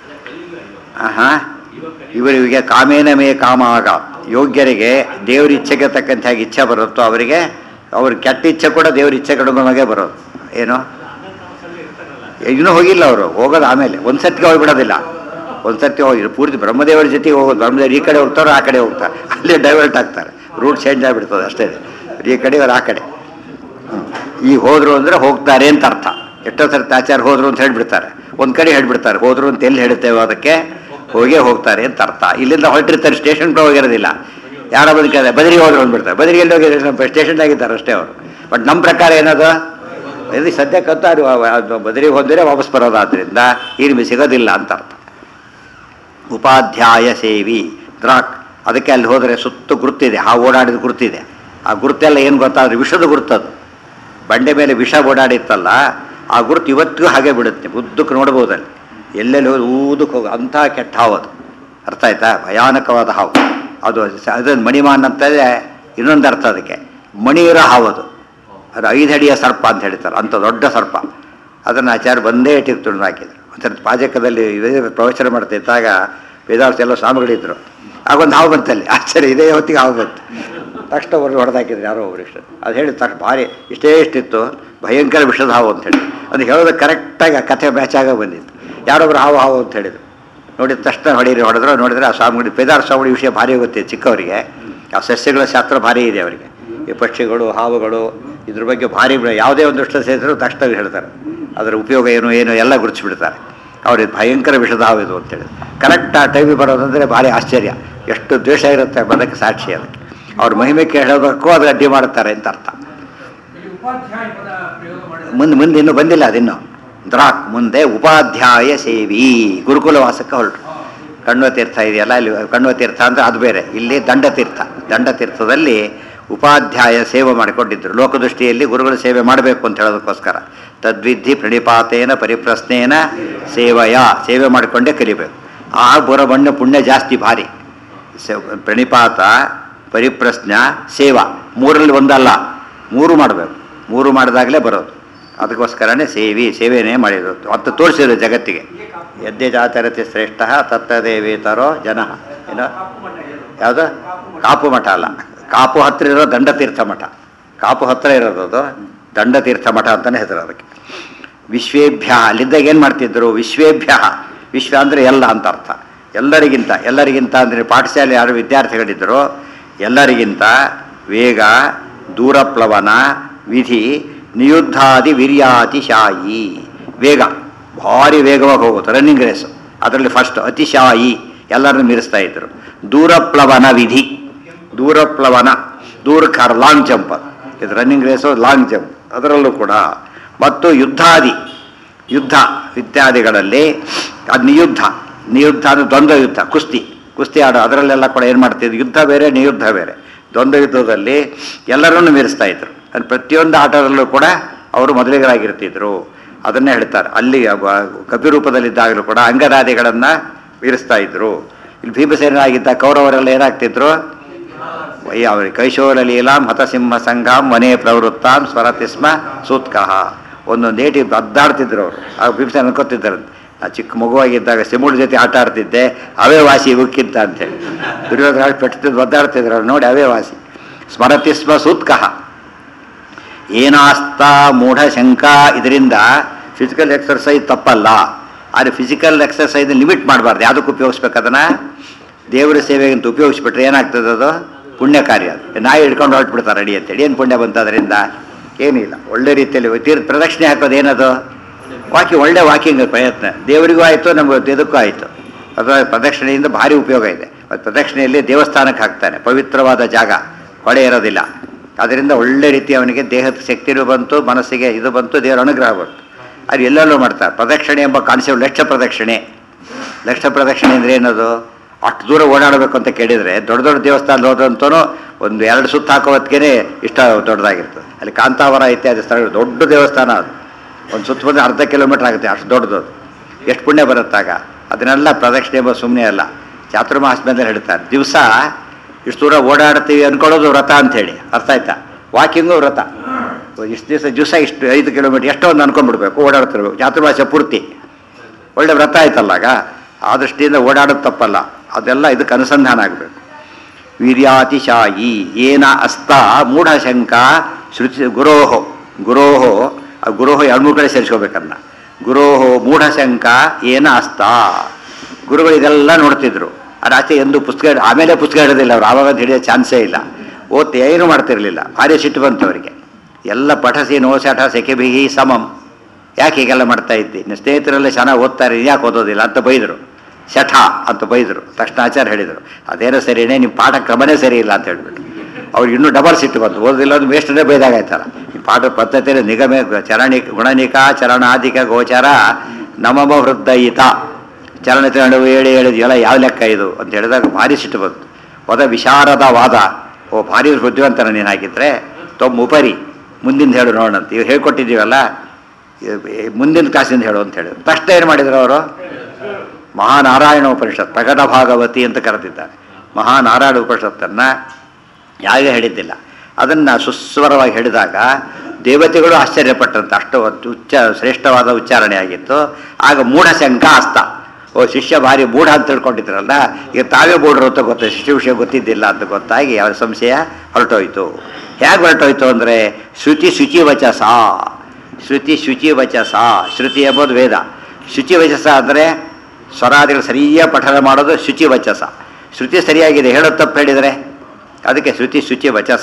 ಹಾಂ ಇವರಿಗೆ ಕಾಮೇನ ಮೇ ಕಾಮ ಆಗ ಯೋಗ್ಯರಿಗೆ ದೇವ್ರ ಇಚ್ಛೆಗೆ ತಕ್ಕಂತೆ ಹಾಗೆ ಇಚ್ಛೆ ಬರುತ್ತೋ ಅವರಿಗೆ ಅವ್ರ ಕೆಟ್ಟ ಇಚ್ಛೆ ಕೂಡ ದೇವ್ರ ಇಚ್ಛೆ ಕಡಿಮೆಗೆ ಬರೋದು ಏನು ಇನ್ನೂ ಹೋಗಿಲ್ಲ ಅವರು ಹೋಗೋದು ಆಮೇಲೆ ಒಂದು ಸತಿಗೆ ಹೋಗ್ಬಿಡೋದಿಲ್ಲ ಒಂದು ಸತಿ ಹೋಗಿ ಪೂರ್ತಿ ಬ್ರಹ್ಮದೇವರ ಜೊತೆಗೆ ಹೋಗೋದು ಬ್ರಹ್ಮದೇವರು ಈ ಕಡೆ ಹೋಗ್ತಾರೋ ಆ ಕಡೆ ಹೋಗ್ತಾರೆ ಅಲ್ಲೇ ಡೈವರ್ಟ್ ಆಗ್ತಾರೆ ರೂಟ್ ಚೇಂಜ್ ಆಗಿಬಿಡ್ತದೆ ಅಷ್ಟೇ ಈ ಕಡೆ ಅವ್ರು ಆ ಕಡೆ ಹ್ಮ್. ಈಗ ಹೋದ್ರು ಅಂದರೆ ಹೋಗ್ತಾರೆ ಅಂತ ಅರ್ಥ ಎಷ್ಟೋ ಸರ್ತಿ ಆಚಾರ ಹೋದ್ರು ಅಂತ ಹೇಳ್ಬಿಡ್ತಾರೆ ಒಂದು ಕಡೆ ಹೇಳ್ಬಿಡ್ತಾರೆ ಹೋದ್ರು ಅಂತ ಎಲ್ಲಿ ಹೇಳ್ತೇವೆ ಅದಕ್ಕೆ ಹೋಗೇ ಹೋಗ್ತಾರೆ ಅಂತ ಅರ್ಥ ಇಲ್ಲಿಂದ ಹೊರಟಿರ್ತಾರೆ ಸ್ಟೇಷನ್ ಕೂಡ ಹೋಗಿರೋದಿಲ್ಲ ಯಾರೋ ಬದುಕಿದೆ ಬದರಿಗೆ ಹೋದ್ರು ಅಂದ್ಬಿಡ್ತಾರೆ ಬದರಿಗೆ ಎಲ್ಲಿ ಹೋಗಿದ್ದಾರೆ ನಮ್ಮ ಸ್ಟೇಷನ್ದಾಗಿದ್ದಾರೆ ಅಷ್ಟೇ ಅವರು ಬಟ್ ನಮ್ಮ ಪ್ರಕಾರ ಏನದು ಇದು ಸದ್ಯಕ್ಕಂತೂ ಅದು ಅದು ಬದರಿಗೆ ಹೋದರೆ ವಾಪಸ್ ಬರೋದಾದ್ರಿಂದ ಈ ನಿಮಗೆ ಸಿಗೋದಿಲ್ಲ ಅಂತ ಅರ್ಥ ಉಪಾಧ್ಯಾಯ ಸೇವಿ ದ್ರಾಕ್ ಅದಕ್ಕೆ ಅಲ್ಲಿ ಹೋದರೆ ಸುತ್ತು ಗುರುತಿದೆ ಆ ಓಡಾಡಿದ ಗುರುತಿದೆ ಆ ಗುರುತೆಲ್ಲ ಏನು ಗೊತ್ತಾದ್ರೆ ವಿಷದ ಗುರುತದು ಬಂಡೆ ಮೇಲೆ ವಿಷ ಓಡಾಡಿತ್ತಲ್ಲ ಆ ಗುರುತು ಇವತ್ತಿಗೂ ಹಾಗೆ ಬಿಡುತ್ತೆ ಉದ್ದಕ್ಕೆ ನೋಡ್ಬೋದು ಅಲ್ಲಿ ಎಲ್ಲೆಲ್ಲಿ ಹೋಗಿ ಊದಕ್ಕೆ ಹೋಗಿ ಅಂಥ ಕೆಟ್ಟ ಹಾವು ಅದು ಅರ್ಥ ಆಯ್ತಾ ಭಯಾನಕವಾದ ಹಾವು ಅದು ಸ- ಅದನ್ನು ಮಣಿಮಾನ್ ಅಂತಂದರೆ ಇನ್ನೊಂದು ಅರ್ಥ ಅದಕ್ಕೆ ಮಣಿಯಿರೋ ಹಾವು ಅದು ಅದು ಐದು ಅಡಿಯ ಸರ್ಪ ಅಂತ ಹೇಳ್ತಾರೆ ಅಂಥ ದೊಡ್ಡ ಸರ್ಪ ಅದನ್ನು ಆಚಾರ್ಯ ಬಂದೇ ಇಟ್ಟಿಗೆ ತುಳಿದು ಹಾಕಿದ್ರು ಒಂದ್ಸರಿ ಪಾಜಕದಲ್ಲಿ ಇದೇ ಪ್ರವಚನ ಮಾಡ್ತಾ ಇದ್ದಾಗ ವೇದಾಂತ ಎಲ್ಲ ಸ್ವಾಮಿಗಳಿದ್ರು ಆಗೊಂದು ಹಾವು ಬಂತಲ್ಲಿ ಆಶ್ಚರ್ಯ ಇದೇ ಹೊತ್ತಿಗೆ ಹಾವು ಬಂತು ತಕ್ಷಣ ಅವ್ರು ಹೊಡೆದಾಕಿದ್ರು ಯಾರೋ ಒಬ್ರು ಇಷ್ಟು ಅದು ಹೇಳಿ ತಕ್ಷಣ ಭಾರಿ ಇಷ್ಟೇ ಇಷ್ಟಿತ್ತು ಭಯಂಕರ ವಿಷದ ಹಾವು ಅಂತ ಹೇಳಿ ಅದು ಹೇಳೋದು ಕರೆಕ್ಟಾಗಿ ಆ ಕಥೆ ಮ್ಯಾಚ್ ಆಗ ಬಂದಿತ್ತು ಯಾರೊಬ್ರು ಹಾವು ಹಾವು ಅಂತ ಹೇಳಿದ್ರು ನೋಡಿದ ತಕ್ಷಣ ಹೊಡೀರಿ ಹೊಡೆದ್ರು ನೋಡಿದ್ರೆ ಆ ಸ್ವಾಮಿಗಳು ಪೇದಾರ ಸ್ವಾಮಿಗಳ ವಿಷಯ ಭಾರಿ ಗೊತ್ತಿದೆ ಚಿಕ್ಕವರಿಗೆ ಆ ಸಸ್ಯಗಳ ಶಾಸ್ತ್ರ ಭಾರಿ ಇದೆ ಅವರಿಗೆ ಈ ಪಕ್ಷಿಗಳು ಹಾವುಗಳು ಇದ್ರ ಬಗ್ಗೆ ಭಾರಿ ಬ- ಯಾವುದೇ ಒಂದು ಅಷ್ಟು ಸೇರಿದ್ರು ತಕ್ಷಣ ಹೇಳ್ತಾರೆ ಅದರ ಉಪಯೋಗ ಏನು ಏನು ಎಲ್ಲ ಗುರುತಿಸ್ಬಿಡ್ತಾರೆ ಅವ್ರಿಗೆ ಭಯಂಕರ ವಿಷದ ಹಾವು ಇದು ಅಂತೇಳಿ ಕರೆಕ್ಟ್ ಆ ಟೈಮಿಗೆ ಬರೋದಂದರೆ ಭಾರಿ ಆಶ್ಚರ್ಯ ಎಷ್ಟು ದ್ವೇಷ ಇರುತ್ತೆ ಬದಕ್ಕೆ ಸಾಕ್ಷಿ ಅದಕ್ಕೆ ಅವ್ರ ಮಹಿಮೆ ಕೇಳೋದಕ್ಕೂ ಅದು ಅಡ್ಡಿ ಮಾಡುತ್ತಾರೆ ಅಂತ ಅರ್ಥ ಇಲ್ಲಿ ಉಪಾಧ್ಯಾಯ ಪದ ಪ್ರಯೋಗ ಮಾಡಿದ ಮುಂದೆ ಮುಂದೆ ಇನ್ನೂ ಬಂದಿಲ್ಲ ಅದಿನ್ನು ದ್ರಾಕ್ ಮುಂದೆ ಉಪಾಧ್ಯಾಯ ಸೇವಿ ಗುರುಕುಲ ವಾಸಕ್ಕೆ ಹೊರಟು ಕಣ್ವ ತೀರ್ಥ ಇದೆಯಲ್ಲ ಇಲ್ಲಿ ಕಣ್ವ ತೀರ್ಥ ಅಂದರೆ ಅದು ಬೇರೆ ಇಲ್ಲಿ ದಂಡತೀರ್ಥ ದಂಡತೀರ್ಥದಲ್ಲಿ ಉಪಾಧ್ಯಾಯ ಸೇವೆ ಮಾಡಿಕೊಂಡಿದ್ದರು ಲೋಕದೃಷ್ಟಿಯಲ್ಲಿ ಗುರುಗಳ ಸೇವೆ ಮಾಡಬೇಕು ಅಂತ ಹೇಳೋದಕ್ಕೋಸ್ಕರ ತದ್ವಿಧಿ ಪ್ರಣಿಪಾತೇನ ಪರಿಪ್ರಶ್ನೇನ ಸೇವೆಯ ಸೇವೆ ಮಾಡಿಕೊಂಡೇ ಕಲಿಬೇಕು ಆ ಬರೋ ಬಣ್ಣ ಪುಣ್ಯ ಜಾಸ್ತಿ ಭಾರಿ ಸೇ- ಪ್ರಣಿಪಾತ ಪರಿಪ್ರಶ್ನ ಸೇವಾ ಮೂರಲ್ಲಿ ಒಂದಲ್ಲ ಮೂರು ಮಾಡಬೇಕು ಮೂರು ಮಾಡಿದಾಗಲೇ ಬರೋದು ಅದಕ್ಕೋಸ್ಕರನೇ ಸೇವಿ ಸೇವೆನೇ ಮಾಡಿರೋದು ಮತ್ತು ತೋರಿಸಿದ್ರು ಜಗತ್ತಿಗೆ ಯದ್ದೆ ಜಾತರತೆ ಶ್ರೇಷ್ಠ ತತ್ತದೇವೇತರೋ ಜನ ಏನೋ ಯಾವುದು ಕಾಪು ಮಠ ಅಲ್ಲ ಕಾಪು ಹತ್ತಿರ ಇರೋ ದಂಡತೀರ್ಥ ಮಠ ಕಾಪು ಹತ್ತಿರ ಇರೋದು ಅದು ದಂಡತೀರ್ಥ ಮಠ ಅಂತಲೇ ಹೆಸರು ಅದಕ್ಕೆ ವಿಶ್ವೇಭ್ಯ ಅಲ್ಲಿದ್ದಾಗ ಏನು ಮಾಡ್ತಿದ್ರು ವಿಶ್ವೇಭ್ಯ ವಿಶ್ವ ಅಂದರೆ ಎಲ್ಲ ಅಂತ ಅರ್ಥ ಎಲ್ಲರಿಗಿಂತ ಎಲ್ಲರಿಗಿಂತ ಅಂದರೆ ಪಾಠಶಾಲೆ ಯಾರು ವಿದ್ಯಾರ್ಥಿಗಳಿದ್ದರು ಎಲ್ಲರಿಗಿಂತ ವೇಗ ದೂರಪ್ಲವನ ವಿಧಿ ನಿಯುದ್ಧಾದಿ ವೀರ್ಯಾತಿಶಾಯಿ ವೇಗ ಭಾರಿ ವೇಗವಾಗಿ ಹೋಗುತ್ತೆ ರನ್ನಿಂಗ್ ರೇಸು ಅದರಲ್ಲಿ ಫಸ್ಟ್ ಅತಿಶಾಯಿ ಎಲ್ಲರನ್ನು ಮೀರಿಸ್ತಾ ಇದ್ರು ದೂರಪ್ಲವನ ವಿಧಿ ದೂರಪ್ಲವನ ದೂರ ಕಾರ್ ಲಾಂಗ್ ಜಂಪ್ ಇದು ರನ್ನಿಂಗ್ ರೇಸು ಲಾಂಗ್ ಜಂಪ್ ಅದರಲ್ಲೂ ಕೂಡ ಮತ್ತು ಯುದ್ಧಾದಿ ಯುದ್ಧ ಇತ್ಯಾದಿಗಳಲ್ಲಿ ಅದು ನಿಯುದ್ಧ ನಿಯುದ್ಧ ಅಂದರೆ ದ್ವಂದ್ವ ಯುದ್ಧ ಕುಸ್ತಿ ಕುಸ್ತಿ ಆಡೋ ಅದರಲ್ಲೆಲ್ಲ ಕೂಡ ಏನು ಮಾಡ್ತಿದ್ರು ಯುದ್ಧ ಬೇರೆ ನಿಯುದ್ಧ ಬೇರೆ ದ್ವಂದ್ವ ಯುದ್ಧದಲ್ಲಿ ಎಲ್ಲರನ್ನು ಮೀರಿಸ್ತಾ ಇದ್ರು ಅದು ಪ್ರತಿಯೊಂದು ಆಟದಲ್ಲೂ ಕೂಡ ಅವರು ಮೊದಲಿಗರಾಗಿರ್ತಿದ್ರು ಅದನ್ನೇ ಹೇಳ್ತಾರೆ ಅಲ್ಲಿ ಅವ- ಕಪಿರೂಪದಲ್ಲಿದ್ದಾಗಲೂ ಕೂಡ ಅಂಗದಾದಿಗಳನ್ನು ಮೀರಿಸ್ತಾ ಇದ್ರು ಇಲ್ಲಿ ಭೀಮಸೇನಾಗಿದ್ದ ಕೌರವರೆಲ್ಲ ಏನಾಗ್ತಿದ್ರು ವೈ ಅವರಿಗೆ ಕೈಶೋರ ಲೀಲಾಂ ಹತಸಿಂಹ ಸಂಘಾಂ ಮನೆ ಪ್ರವೃತ್ತಾಂ ಸ್ವರತಿ ಸ್ಮ ಸೂತ್ಕಃ ಒಂದೊಂದು ಏಟಿ ಅದ್ದಾಡ್ತಿದ್ರು ಅವರು ಆಗ ಭೀಮಸೇನ ಅನ್ಕೋತಿದ್ದಾರೆ ಆ ಚಿಕ್ಕ ಮಗುವಾಗಿದ್ದಾಗ ಸಿಮುಳ ಜೊತೆ ಆಟ ಆಡ್ತಿದ್ದೆ ಅವೇ ವಾಸಿ ಇವಕ್ಕಿಂತ ಅಂತೇಳಿ ದುರ್ಯೋಧನ ಪೆಟ್ಟಿದ್ದು ಒದ್ದಾಡ್ತಿದ್ರು ಅವ್ರು ನೋಡಿ ಅವೇ ವಾಸಿ ಸ್ಮರತಿ ಸ್ಮ ಸೂತ್ಕಃ ಏನಾಸ್ತ ಮೂಢ ಶಂಕ ಇದರಿಂದ ಫಿಸಿಕಲ್ ಎಕ್ಸರ್ಸೈಸ್ ತಪ್ಪಲ್ಲ ಆದರೆ ಫಿಸಿಕಲ್ ಎಕ್ಸರ್ಸೈಸ್ ಲಿಮಿಟ್ ಮಾಡಬಾರ್ದು ಯಾವುದಕ್ಕೆ ಉಪಯೋಗಿಸ್ಬೇಕು ಅದನ್ನು ದೇವರ ಸೇವೆಗೆ ಅಂತ ಉಪಯೋಗಿಸ್ಬಿಟ್ರೆ ಏನಾಗ್ತದೆ ಅದು ಪುಣ್ಯ ಕಾರ್ಯ ಅದು ನಾಯಿ ಹಿಡ್ಕೊಂಡು ಹೊರಟ್ಬಿಡ್ತಾರೆ ರೆಡಿ ಅಂತೇಳಿ ಏನು ಪುಣ್ಯ ಬಂತು ಅದರಿಂದ ಏನಿಲ್ಲ ಒಳ್ಳೆ ರೀತಿಯಲ್ಲಿ ತೀರ್ಥ ಪ್ರದಕ್ಷಿಣೆ ಹಾಕೋದು ಏನದು ವಾಕಿಂಗ್ ಒಳ್ಳೆ ವಾಕಿಂಗ್ ಪ್ರಯತ್ನ ದೇವರಿಗೂ ಆಯಿತು ನಮಗೆ ಇದಕ್ಕೂ ಆಯಿತು ಅದರ ಪ್ರದಕ್ಷಿಣೆಯಿಂದ ಭಾರಿ ಉಪಯೋಗ ಇದೆ ಮತ್ತು ಪ್ರದಕ್ಷಿಣೆಯಲ್ಲಿ ದೇವಸ್ಥಾನಕ್ಕೆ ಹಾಕ್ತಾನೆ ಪವಿತ್ರವಾದ ಜಾಗ ಕೊಳೆ ಇರೋದಿಲ್ಲ ಅದರಿಂದ ಒಳ್ಳೆ ರೀತಿ ಅವನಿಗೆ ದೇಹದ ಶಕ್ತಿನೂ ಬಂತು ಮನಸ್ಸಿಗೆ ಇದು ಬಂತು ದೇವರ ಅನುಗ್ರಹ ಬಂತು ಅದು ಎಲ್ಲೆಲ್ಲೂ ಮಾಡ್ತಾರೆ ಪ್ರದಕ್ಷಿಣೆ ಎಂಬ ಕಾನ್ಸೆಪ್ಟ್ ಲಕ್ಷ ಪ್ರದಕ್ಷಿಣೆ ಲಕ್ಷ ಪ್ರದಕ್ಷಿಣೆ ಅಂದರೆ ಏನದು ಅಷ್ಟು ದೂರ ಓಡಾಡಬೇಕು ಅಂತ ಕೇಳಿದರೆ ದೊಡ್ಡ ದೊಡ್ಡ ದೇವಸ್ಥಾನ ಹೋದಂತೂ ಒಂದು ಎರಡು ಸುತ್ತ ಹಾಕೋ ಹೊತ್ತಿಗೆ ಇಷ್ಟ ದೊಡ್ಡದಾಗಿರ್ತದೆ ಅಲ್ಲಿ ಕಾಂತಾವರ ಇತ್ಯಾದಿ ಸ್ಥಳಗಳು ದೊಡ್ಡ ದೇವಸ್ಥಾನ ಅದು ಒಂದು ಸುತ್ತ ಬಂದು ಅರ್ಧ ಕಿಲೋಮೀಟ್ರ್ ಆಗುತ್ತೆ ಅಷ್ಟು ದೊಡ್ಡದು ಅದು. ಎಷ್ಟು ಪುಣ್ಯ ಬರುತ್ತಾಗ ಅದನ್ನೆಲ್ಲ ಪ್ರದಕ್ಷಿಣೆ ಎಂಬ ಸುಮ್ಮನೆ ಅಲ್ಲ ಚಾತುರ್ಮಾಸ ಮೇಲೆ ಹೇಳ್ತಾರೆ ದಿವಸ ಇಷ್ಟು ದೂರ ಓಡಾಡ್ತೀವಿ ಅನ್ಕೊಳ್ಳೋದು ವ್ರತ ಅಂಥೇಳಿ ಅರ್ಥ ಆಯ್ತಾ ವಾಕಿಂಗು ವ್ರತ ಇಷ್ಟು ದಿವಸ ದಿವಸ ಇಷ್ಟು ಐದು ಕಿಲೋಮೀಟ್ರ್ ಎಷ್ಟೋ ಒಂದು ಅನ್ಕೊಂಡ್ಬಿಡ್ಬೇಕು ಓಡಾಡ್ತಿರ್ಬೇಕು ಚಾತುರ್ಮಾಸ ಪೂರ್ತಿ ಒಳ್ಳೆ ವ್ರತ ಆಯ್ತಲ್ಲಾಗ ಆ ದೃಷ್ಟಿಯಿಂದ ಓಡಾಡೋದು ತಪ್ಪಲ್ಲ ಅದೆಲ್ಲ ಇದಕ್ಕೆ ಅನುಸಂಧಾನ ಆಗಬೇಕು ವೀರ್ಯಾತಿಶಾಯಿ ಏನ ಅಸ್ತ ಮೂಢಶಂಕ ಶ್ರುತಿ ಗುರೋಹೋ ಗುರೋಹೋ ಆ ಗುರೋಹೋ ಎರಡು ಮೂರು ಕಡೆ ಸೇರಿಸ್ಕೋಬೇಕನ್ನ ಗುರೋಹೋ ಮೂಢಶಂಕ ಏನ ಅಸ್ತ ಗುರುಗಳು ಇದೆಲ್ಲ ನೋಡ್ತಿದ್ರು ಅದು ಆಚೆ ಎಂದು ಪುಸ್ತಕ ಹಿಡ್- ಆಮೇಲೆ ಪುಸ್ತಕ ಹಿಡೋದಿಲ್ಲ ಅವ್ರು ಆವಾಗ ಅಂತ ಹಿಡಿಯೋ ಚಾನ್ಸೇ ಇಲ್ಲ ಓದ್ತಿ ಏನು ಮಾಡ್ತಿರ್ಲಿಲ್ಲ ಭಾರಿ ಸಿಟ್ಟು ಬಂತು ಅವರಿಗೆ ಎಲ್ಲ ಪಠಸಿ ನೋಸಾಟ ಸೆಕೆ ಬಿಗಿ ಸಮಂ ಯಾಕೆ ಹೀಗೆಲ್ಲ ಮಾಡ್ತಾ ಇದ್ದಿ ನಿನ್ನ ಸ್ನೇಹಿತರೆಲ್ಲ ಚೆನ್ನಾಗಿ ಓದ್ತಾರೆ ಯಾಕೆ ಓದೋದಿಲ್ಲ ಅಂತ ಬೈದರು ಶಠ ಅಂತ ಬೈದರು ತಕ್ಷಣ ಆಚಾರ್ಯ ಹೇಳಿದರು ಅದೇನೋ ಸರಿನೇ ನಿಮ್ಮ ಪಾಠ ಕ್ರಮನೇ ಸರಿ ಇಲ್ಲ ಅಂತ ಹೇಳ್ಬಿಟ್ಟು ಅವ್ರಿಗೆ ಇನ್ನೂ ಡಬಲ್ ಸಿಟ್ಟು ಬಂತು ಓದಿಲ್ಲ ಅದು ಮೇಷ್ಟನೇ ಬೈದಾಗಾಯ್ತಲ್ಲ ಈ ಪಾಠ ಪದ್ಧತಿಯಲ್ಲಿ ನಿಗಮೆ ಚರಣಿ ಗುಣನಿಕ ಚರಣಾಧಿಕ ಗೋಚರ ನಮಮ ಹೃದಯಿತ ಚರಣ ಚರಣ ಹೇಳಿ ಹೇಳಿದ್ಯಲ್ಲ ಯಾವ ಲೆಕ್ಕ ಇದು ಅಂತ ಹೇಳಿದಾಗ ಭಾರಿ ಸಿಟ್ಟು ಬಂತು ಹೋದ ವಿಶಾರದ ವಾದ ಓ ಭಾರಿ ಬುದ್ಧಿವಂತನ ನೀನು ಹಾಕಿದ್ರೆ ತೊಮ್ಮ ಉಪರಿ ಮುಂದಿನ ಹೇಳು ನೋಡೋಣಂತ ಇವ್ ಹೇಳ್ಕೊಟ್ಟಿದ್ದೀವಲ್ಲ ಇವ್- ಈ ಮುಂದಿನ ಕ್ಲಾಸಿಂದ ಹೇಳು ಅಂತ ಹೇಳಿದ್ರು ತಕ್ಷಣ ಏನು ಮಾಡಿದ್ರು ಅವರು ಮಹಾನಾರಾಯಣ ಉಪನಿಷತ್ ಪ್ರಕಟ ಭಾಗವತಿ ಅಂತ ಕರೆದಿದ್ದಾರೆ ಮಹಾನಾರಾಯಣ ಉಪನಿಷತ್ತನ್ನು ಯಾವಾಗ ಹೇಳಿದ್ದಿಲ್ಲ ಅದನ್ನು ಸುಸ್ವರವಾಗಿ ಹೇಳಿದಾಗ ದೇವತೆಗಳು ಆಶ್ಚರ್ಯಪಟ್ಟಂತೆ ಅಷ್ಟು ಒಂದು ಉಚ್ಚ ಶ್ರೇಷ್ಠವಾದ ಉಚ್ಚಾರಣೆ ಆಗಿತ್ತು ಆಗ ಮೂಢಶಂಕ ಅಸ್ತ ಓ ಶಿಷ್ಯ ಭಾರಿ ಮೂಢ ಅಂತ ತಿಳ್ಕೊಂಡಿದ್ರಲ್ಲ ಈಗ ತಾವೇ ಮೂಢರು ಅಂತ ಗೊತ್ತ ಶಿಷ್ಯ ವಿಷಯ ಗೊತ್ತಿದ್ದಿಲ್ಲ ಅಂತ ಗೊತ್ತಾಗಿ ಅವರ ಸಂಶಯ ಹೊರಟೋಯ್ತು ಹೇಗೆ ಹೊರಟೋಯ್ತು ಅಂದರೆ ಶ್ರುತಿ ಶುಚಿ ವಚಸ ಶ್ರುತಿ ಶುಚಿ ವಚಸ ಶ್ರುತಿ ಎಂಬುದು ವೇದ ಶುಚಿವಚಸ ಅಂದರೆ ಸ್ವರಾದಿಗಳು ಸರಿಯಾಗಿ ಪಠನ ಮಾಡೋದು ಶುಚಿವಚಸ ಶ್ರುತಿ ಸರಿಯಾಗಿದೆ ಹೇಳೋದು ತಪ್ಪು ಹೇಳಿದರೆ ಅದಕ್ಕೆ ಶ್ರುತಿ ಶುಚಿ ವಚಸ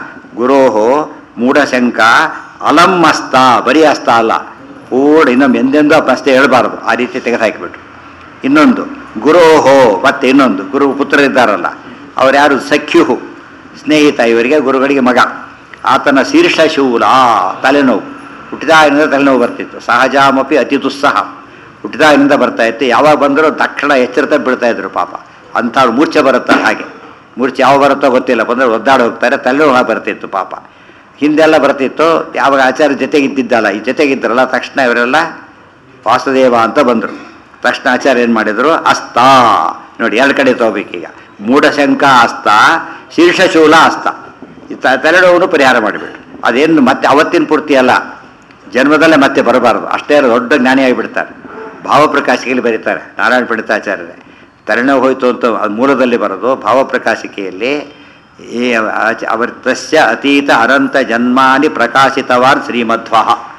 ಗುರೋಹೋ ಮೂಢಶಂಕ ಅಲಂ ಹಸ್ತ ಬರೀ ಹಸ್ತ ಅಲ್ಲ ಪೂರ್ಣ ಇನ್ನೊಮ್ಮೆ ಎಂದೆಂದೂ ಆ ಪ್ರಶ್ನೆ ಹೇಳಬಾರ್ದು ಆ ರೀತಿ ತೆಗೆದು ಹಾಕಿಬಿಟ್ರು ಇನ್ನೊಂದು ಗುರೋಹೋ ಮತ್ತೆ ಇನ್ನೊಂದು ಗುರು ಪುತ್ರರಿದ್ದಾರಲ್ಲ ಅವ್ರು ಯಾರು ಸಖ್ಯುಹು ಸ್ನೇಹಿತ ಇವರಿಗೆ ಗುರುಗಳಿಗೆ ಮಗ ಆತನ ಶೀರ್ಷ ಶೂಲ ತಲೆನೋವು ಹುಟ್ಟಿದಾಗಿನಿಂದ ತಲೆನೋವು ಬರ್ತಿತ್ತು ಸಹಜಾಮಪಿ ಅತಿ ದುಸ್ಸಹ ಹುಟ್ಟಿದಾಗಿನಿಂದ ಬರ್ತಾ ಇತ್ತು ಯಾವಾಗ ಬಂದರೂ ತಕ್ಷಣ ಎಚ್ಚರಿತ ಬೀಳ್ತಾ ಇದ್ರು ಪಾಪ ಅಂಥವ್ರು ಮೂರ್ಛೆ ಬರುತ್ತಾ ಹಾಗೆ ಮೂರ್ಛೆ ಯಾವ ಬರುತ್ತೋ ಗೊತ್ತಿಲ್ಲ ಬಂದರೆ ಒದ್ದಾಡಿ ಹೋಗ್ತಾರೆ ತಲೆನೋವು ಬರ್ತಿತ್ತು ಪಾಪ ಹಿಂದೆಲ್ಲ ಬರ್ತಿತ್ತು ಯಾವಾಗ ಆಚಾರ್ಯ ಜೊತೆಗಿದ್ದಿದ್ದಲ್ಲ ಈ ಜೊತೆಗಿದ್ದರಲ್ಲ ತಕ್ಷಣ ಇವರೆಲ್ಲ ವಾಸುದೇವ ಅಂತ ಬಂದರು ತಕ್ಷಣ ಆಚಾರ್ಯ ಏನು ಮಾಡಿದರು ಅಸ್ತ ನೋಡಿ ಎರಡು ಕಡೆ ತಗೋಬೇಕೀಗ ಮೂಢಶಂಕ ಅಸ್ತ ಶೀರ್ಷಶೂಲ ಅಸ್ತ ಈ ತ- ತಲೆನೋವನ್ನು ಪರಿಹಾರ ಮಾಡಿಬಿಟ್ರು ಅದೇನು ಮತ್ತೆ ಅವತ್ತಿನ ಪೂರ್ತಿ ಅಲ್ಲ ಜನ್ಮದಲ್ಲೇ ಮತ್ತೆ ಬರಬಾರದು ಅಷ್ಟೇ ದೊಡ್ಡ ಜ್ಞಾನಿಯಾಗಿ ಬಿಡ್ತಾರೆ ಭಾವಪ್ರಕಾಶಿಕೆಯಲ್ಲಿ ಬರೀತಾರೆ ನಾರಾಯಣ ಪಂಡಿತಾಚಾರ್ಯರೇ ತಲೆನೋವು ಹೋಯಿತು ಅಂತ ಅದು ಮೂಲದಲ್ಲಿ ಬರೋದು ಭಾವಪ್ರಕಾಶಿಕೆಯಲ್ಲಿ ಈ ಆಚ- ಅವರ ತಸ್ಯ ಅತೀತ ಅನಂತ ಜನ್ಮಾನಿ ಪ್ರಕಾಶಿತವಾನ್ ಶ್ರೀಮಧ್ವ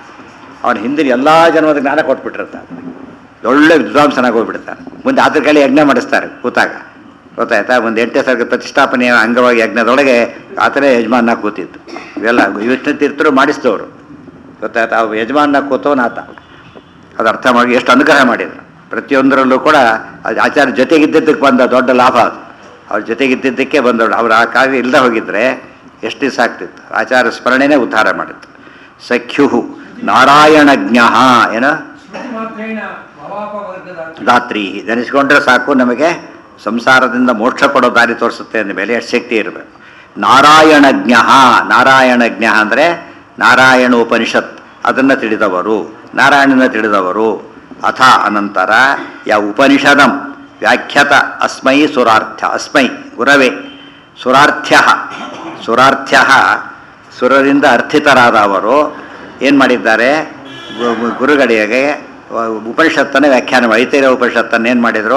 ಅವನ ಹಿಂದಿನ ಎಲ್ಲ ಜನ್ಮದ ಜ್ಞಾನ ಕೊಟ್ಬಿಟ್ಟಿರ್ತಾನೆ ಒಳ್ಳೆ ವಿದ್ವಾಂಸನಾಗಿ ಹೋಗ್ಬಿಡ್ತಾನೆ ಮುಂದೆ ಅದ್ರ ಕೈಲಿ ಯಜ್ಞ ಮಾಡಿಸ್ತಾರೆ ಕೂತಾಗ ಗೊತ್ತಾಯ್ತಾ ಒಂದು ಎಂಟನೇ ಸರ್ಗ ಪ್ರತಿಷ್ಠಾಪನೆಯ ಅಂಗವಾಗಿ ಯಜ್ಞದೊಳಗೆ ಆತನೇ ಯಜಮಾನ ಕೂತಿತ್ತು ಇವೆಲ್ಲ ವಿಷ್ಣು ತೀರ್ಥರು ಮಾಡಿಸಿದವರು ಗೊತ್ತಾಯ್ತಾ ಅವು ಯಜಮಾನ ಕೂತವನ ಆತ ಅದು ಅರ್ಥ ಮಾಡಿ ಎಷ್ಟು ಅನುಗ್ರಹ ಮಾಡಿದ್ರು ಪ್ರತಿಯೊಂದರಲ್ಲೂ ಕೂಡ ಅದು ಆಚಾರ್ಯ ಜೊತೆಗಿದ್ದದ್ದಕ್ಕೆ ಬಂದ ದೊಡ್ಡ ಲಾಭ ಅದು ಅವ್ರ ಜೊತೆಗಿದ್ದದ್ದಕ್ಕೆ ಬಂದವಳು ಅವ್ರು ಆ ಕಾವ್ಯ ಇಲ್ಲದೆ ಹೋಗಿದ್ರೆ ಎಷ್ಟು ದಿವಸ ಆಗ್ತಿತ್ತು ಆಚಾರ್ಯ ಸ್ಮರಣೆನೇ ಉದ್ಧಾರ ಮಾಡಿತ್ತು ಸಖ್ಯು ನಾರಾಯಣಜ್ಞ ಏನ ಸ್ಮೃತಿ ಮಾತ್ರೇಣ ಭವಾಪವರ್ಗದ ದಾತ್ರಿ ನೆನೆಸ್ಕೊಂಡ್ರೆ ಸಾಕು ನಮಗೆ ಸಂಸಾರದಿಂದ ಮೋಕ್ಷ ಕೊಡೋ ದಾರಿ ತೋರಿಸುತ್ತೆ ಅಂದ ಮೇಲೆ ಎಷ್ಟು ಶಕ್ತಿ ಇರಬೇಕು ನಾರಾಯಣಜ್ಞ ನಾರಾಯಣಜ್ಞ ಅಂದರೆ ನಾರಾಯಣ ಉಪನಿಷತ್ ಅದನ್ನು ತಿಳಿದವರು ನಾರಾಯಣನ ತಿಳಿದವರು ಅಥ ಅನಂತರ ಯ ಉಪನಿಷದಂ ವ್ಯಾಖ್ಯಾತ ಅಸ್ಮೈ ಸುರಾರ್ಥ ಅಸ್ಮೈ ಗುರವೇ ಸುರಾರ್ಥ್ಯ ಸುರಾರ್ಥ್ಯ ಸುರರಿಂದ ಅರ್ಥಿತರಾದ ಅವರು ಏನು ಮಾಡಿದ್ದಾರೆ ಗು- ಗು- ಗುರುಗಳಿಗೆ ಉಪನಿಷತ್ತನ್ನು ವ್ಯಾಖ್ಯಾನ ಮಾಡಿ ಐತೈರ ಉಪನಿಷತ್ತನ್ನು ಏನು ಮಾಡಿದರು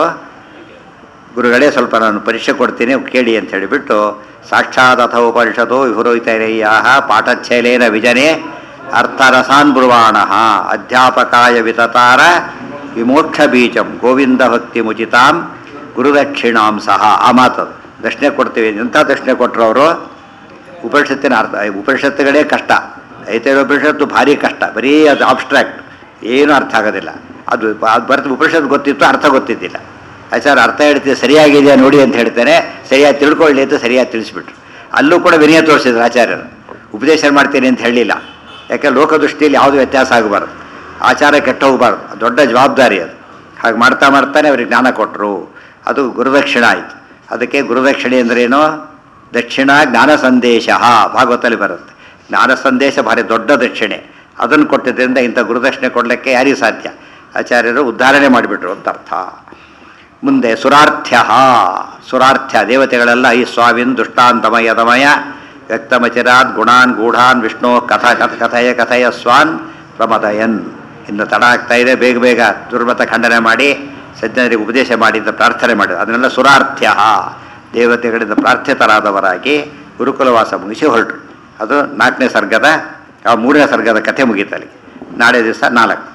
ಗುರುಗಳೇ ಸ್ವಲ್ಪ ನಾನು ಪರೀಕ್ಷೆ ಕೊಡ್ತೀನಿ ಕೇಳಿ ಅಂತ ಹೇಳಿಬಿಟ್ಟು ಸಾಕ್ಷಾತ್ ಅಥ ಉಪನಿಷತ್ತು ವಿಹುರೋಹಿತೈರಯ್ಯ ಪಾಠಚ್ಛೈಲೇನ ವಿಜನೆ ಅರ್ಥರಸಾನ್ ಬ್ರುವಾಣ ಅಧ್ಯಾಪಕಾಯ ವಿತತಾರ ವಿಮೋಕ್ಷ ಬೀಜಂ ಗೋವಿಂದ ಭಕ್ತಿ ಮುಚಿತಾಂ ಗುರುದಕ್ಷಿಣಾಂ ಸಹ ಆ ಮಾತದು ದಕ್ಷಿಣೆ ಕೊಡ್ತೀವಿ ಎಂಥ ದಕ್ಷಿಣೆ ಕೊಟ್ಟರು ಅವರು ಉಪನಿಷತ್ತಿನ ಅರ್ಥ ಉಪನಿಷತ್ತುಗಳೇ ಕಷ್ಟ ಐತೈರ ಉಪನಿಷತ್ತು ಭಾರಿ ಕಷ್ಟ ಬರೀ ಅದು ಆಬ್ಸ್ಟ್ರಾಕ್ಟ್ ಏನೂ ಅರ್ಥ ಆಗೋದಿಲ್ಲ ಅದು ಅದು ಬರ್ತ ಉಪನಿಷತ್ತು ಗೊತ್ತಿತ್ತು ಅರ್ಥ ಗೊತ್ತಿದ್ದಿಲ್ಲ ಆಚಾರ ಅರ್ಥ ಹೇಳ್ತೀವಿ ಸರಿಯಾಗಿದೆಯಾ ನೋಡಿ ಅಂತ ಹೇಳ್ತೇನೆ ಸರಿಯಾಗಿ ತಿಳ್ಕೊಳ್ಳಿ ಅಂತ ಸರಿಯಾಗಿ ತಿಳಿಸ್ಬಿಟ್ರು ಅಲ್ಲೂ ಕೂಡ ವಿನಯ ತೋರಿಸಿದ್ರು ಆಚಾರ್ಯರು ಉಪದೇಶ ಮಾಡ್ತೀನಿ ಅಂತ ಹೇಳಲಿಲ್ಲ ಯಾಕೆ ಲೋಕದೃಷ್ಟಿಯಲ್ಲಿ ಯಾವುದೂ ವ್ಯತ್ಯಾಸ ಆಗಬಾರ್ದು ಆಚಾರ ಕೆಟ್ಟ ಹೋಗಬಾರ್ದು ದೊಡ್ಡ ಜವಾಬ್ದಾರಿ ಅದು ಹಾಗೆ ಮಾಡ್ತಾ ಮಾಡ್ತಾನೆ ಅವ್ರಿಗೆ ಜ್ಞಾನ ಕೊಟ್ಟರು ಅದು ಗುರುದಕ್ಷಿಣ ಆಯಿತು ಅದಕ್ಕೆ ಗುರುದಕ್ಷಿಣೆ ಅಂದ್ರೇನು ದಕ್ಷಿಣ ಜ್ಞಾನ ಸಂದೇಶ ಭಾಗವತಲ್ಲಿ ಬರುತ್ತೆ ಜ್ಞಾನ ಸಂದೇಶ ಭಾರಿ ದೊಡ್ಡ ದಕ್ಷಿಣೆ ಅದನ್ನು ಕೊಟ್ಟಿದ್ದರಿಂದ ಇಂಥ ಗುರುದಕ್ಷಿಣೆ ಕೊಡಲಿಕ್ಕೆ ಯಾರಿಗೂ ಸಾಧ್ಯ ಆಚಾರ್ಯರು ಉದ್ಧಾರಣೆ ಮಾಡಿಬಿಟ್ರು ಅಂತ ಅರ್ಥ ಮುಂದೆ ಸುರಾರ್ಥ್ಯ ಸುರಾರ್ಥ್ಯ ದೇವತೆಗಳೆಲ್ಲ ಈ ಸ್ವಾಮಿನ್ ದುಷ್ಟಾಂತಮಯ ಯದಮಯ ವ್ಯಕ್ತಮಚಿರಾತ್ ಗುಣಾನ್ ಗೂಢಾನ್ ವಿಷ್ಣು ಕಥ ಕಥ ಕಥಯ ಕಥಯ ಸ್ವಾನ್ ಪ್ರಮದಯನ್ ಇನ್ನು ತಡ ಆಗ್ತಾ ಇದೆ ಬೇಗ ಬೇಗ ದುರ್ಮತ ಖಂಡನೆ ಮಾಡಿ ಸಜ್ಜನರಿಗೆ ಉಪದೇಶ ಮಾಡಿ ಅಂತ ಪ್ರಾರ್ಥನೆ ಮಾಡಿದ್ರು ಅದನ್ನೆಲ್ಲ ಸುರಾರ್ಥ್ಯ ದೇವತೆಗಳಿಂದ ಪ್ರಾರ್ಥ್ಯತರಾದವರಾಗಿ ಗುರುಕುಲವಾಸ ಮುಗಿಸಿ ಹೊರಟರು ಅದು ನಾಲ್ಕನೇ ಸರ್ಗದ ಆ ಮೂರನೇ ಸರ್ಗದ ಕಥೆ ಮುಗೀತಲ್ಲಿ ನಾಳೆ ದಿವಸ ನಾಲ್ಕು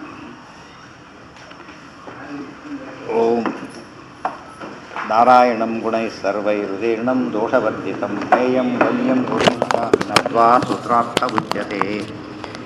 ಓಂ ನಾರಾಯಣಂ ಗುಣೈ ಸರ್ವೈರುದೀರ್ಣಂ ದೋಷವರ್ಜಿತಂ ಜ್ಞೇಯಂ ವನ್ಯಂ ನತ್ವಾ ಸೂತ್ರಾರ್ಥ ಉಚ್ಯತೆ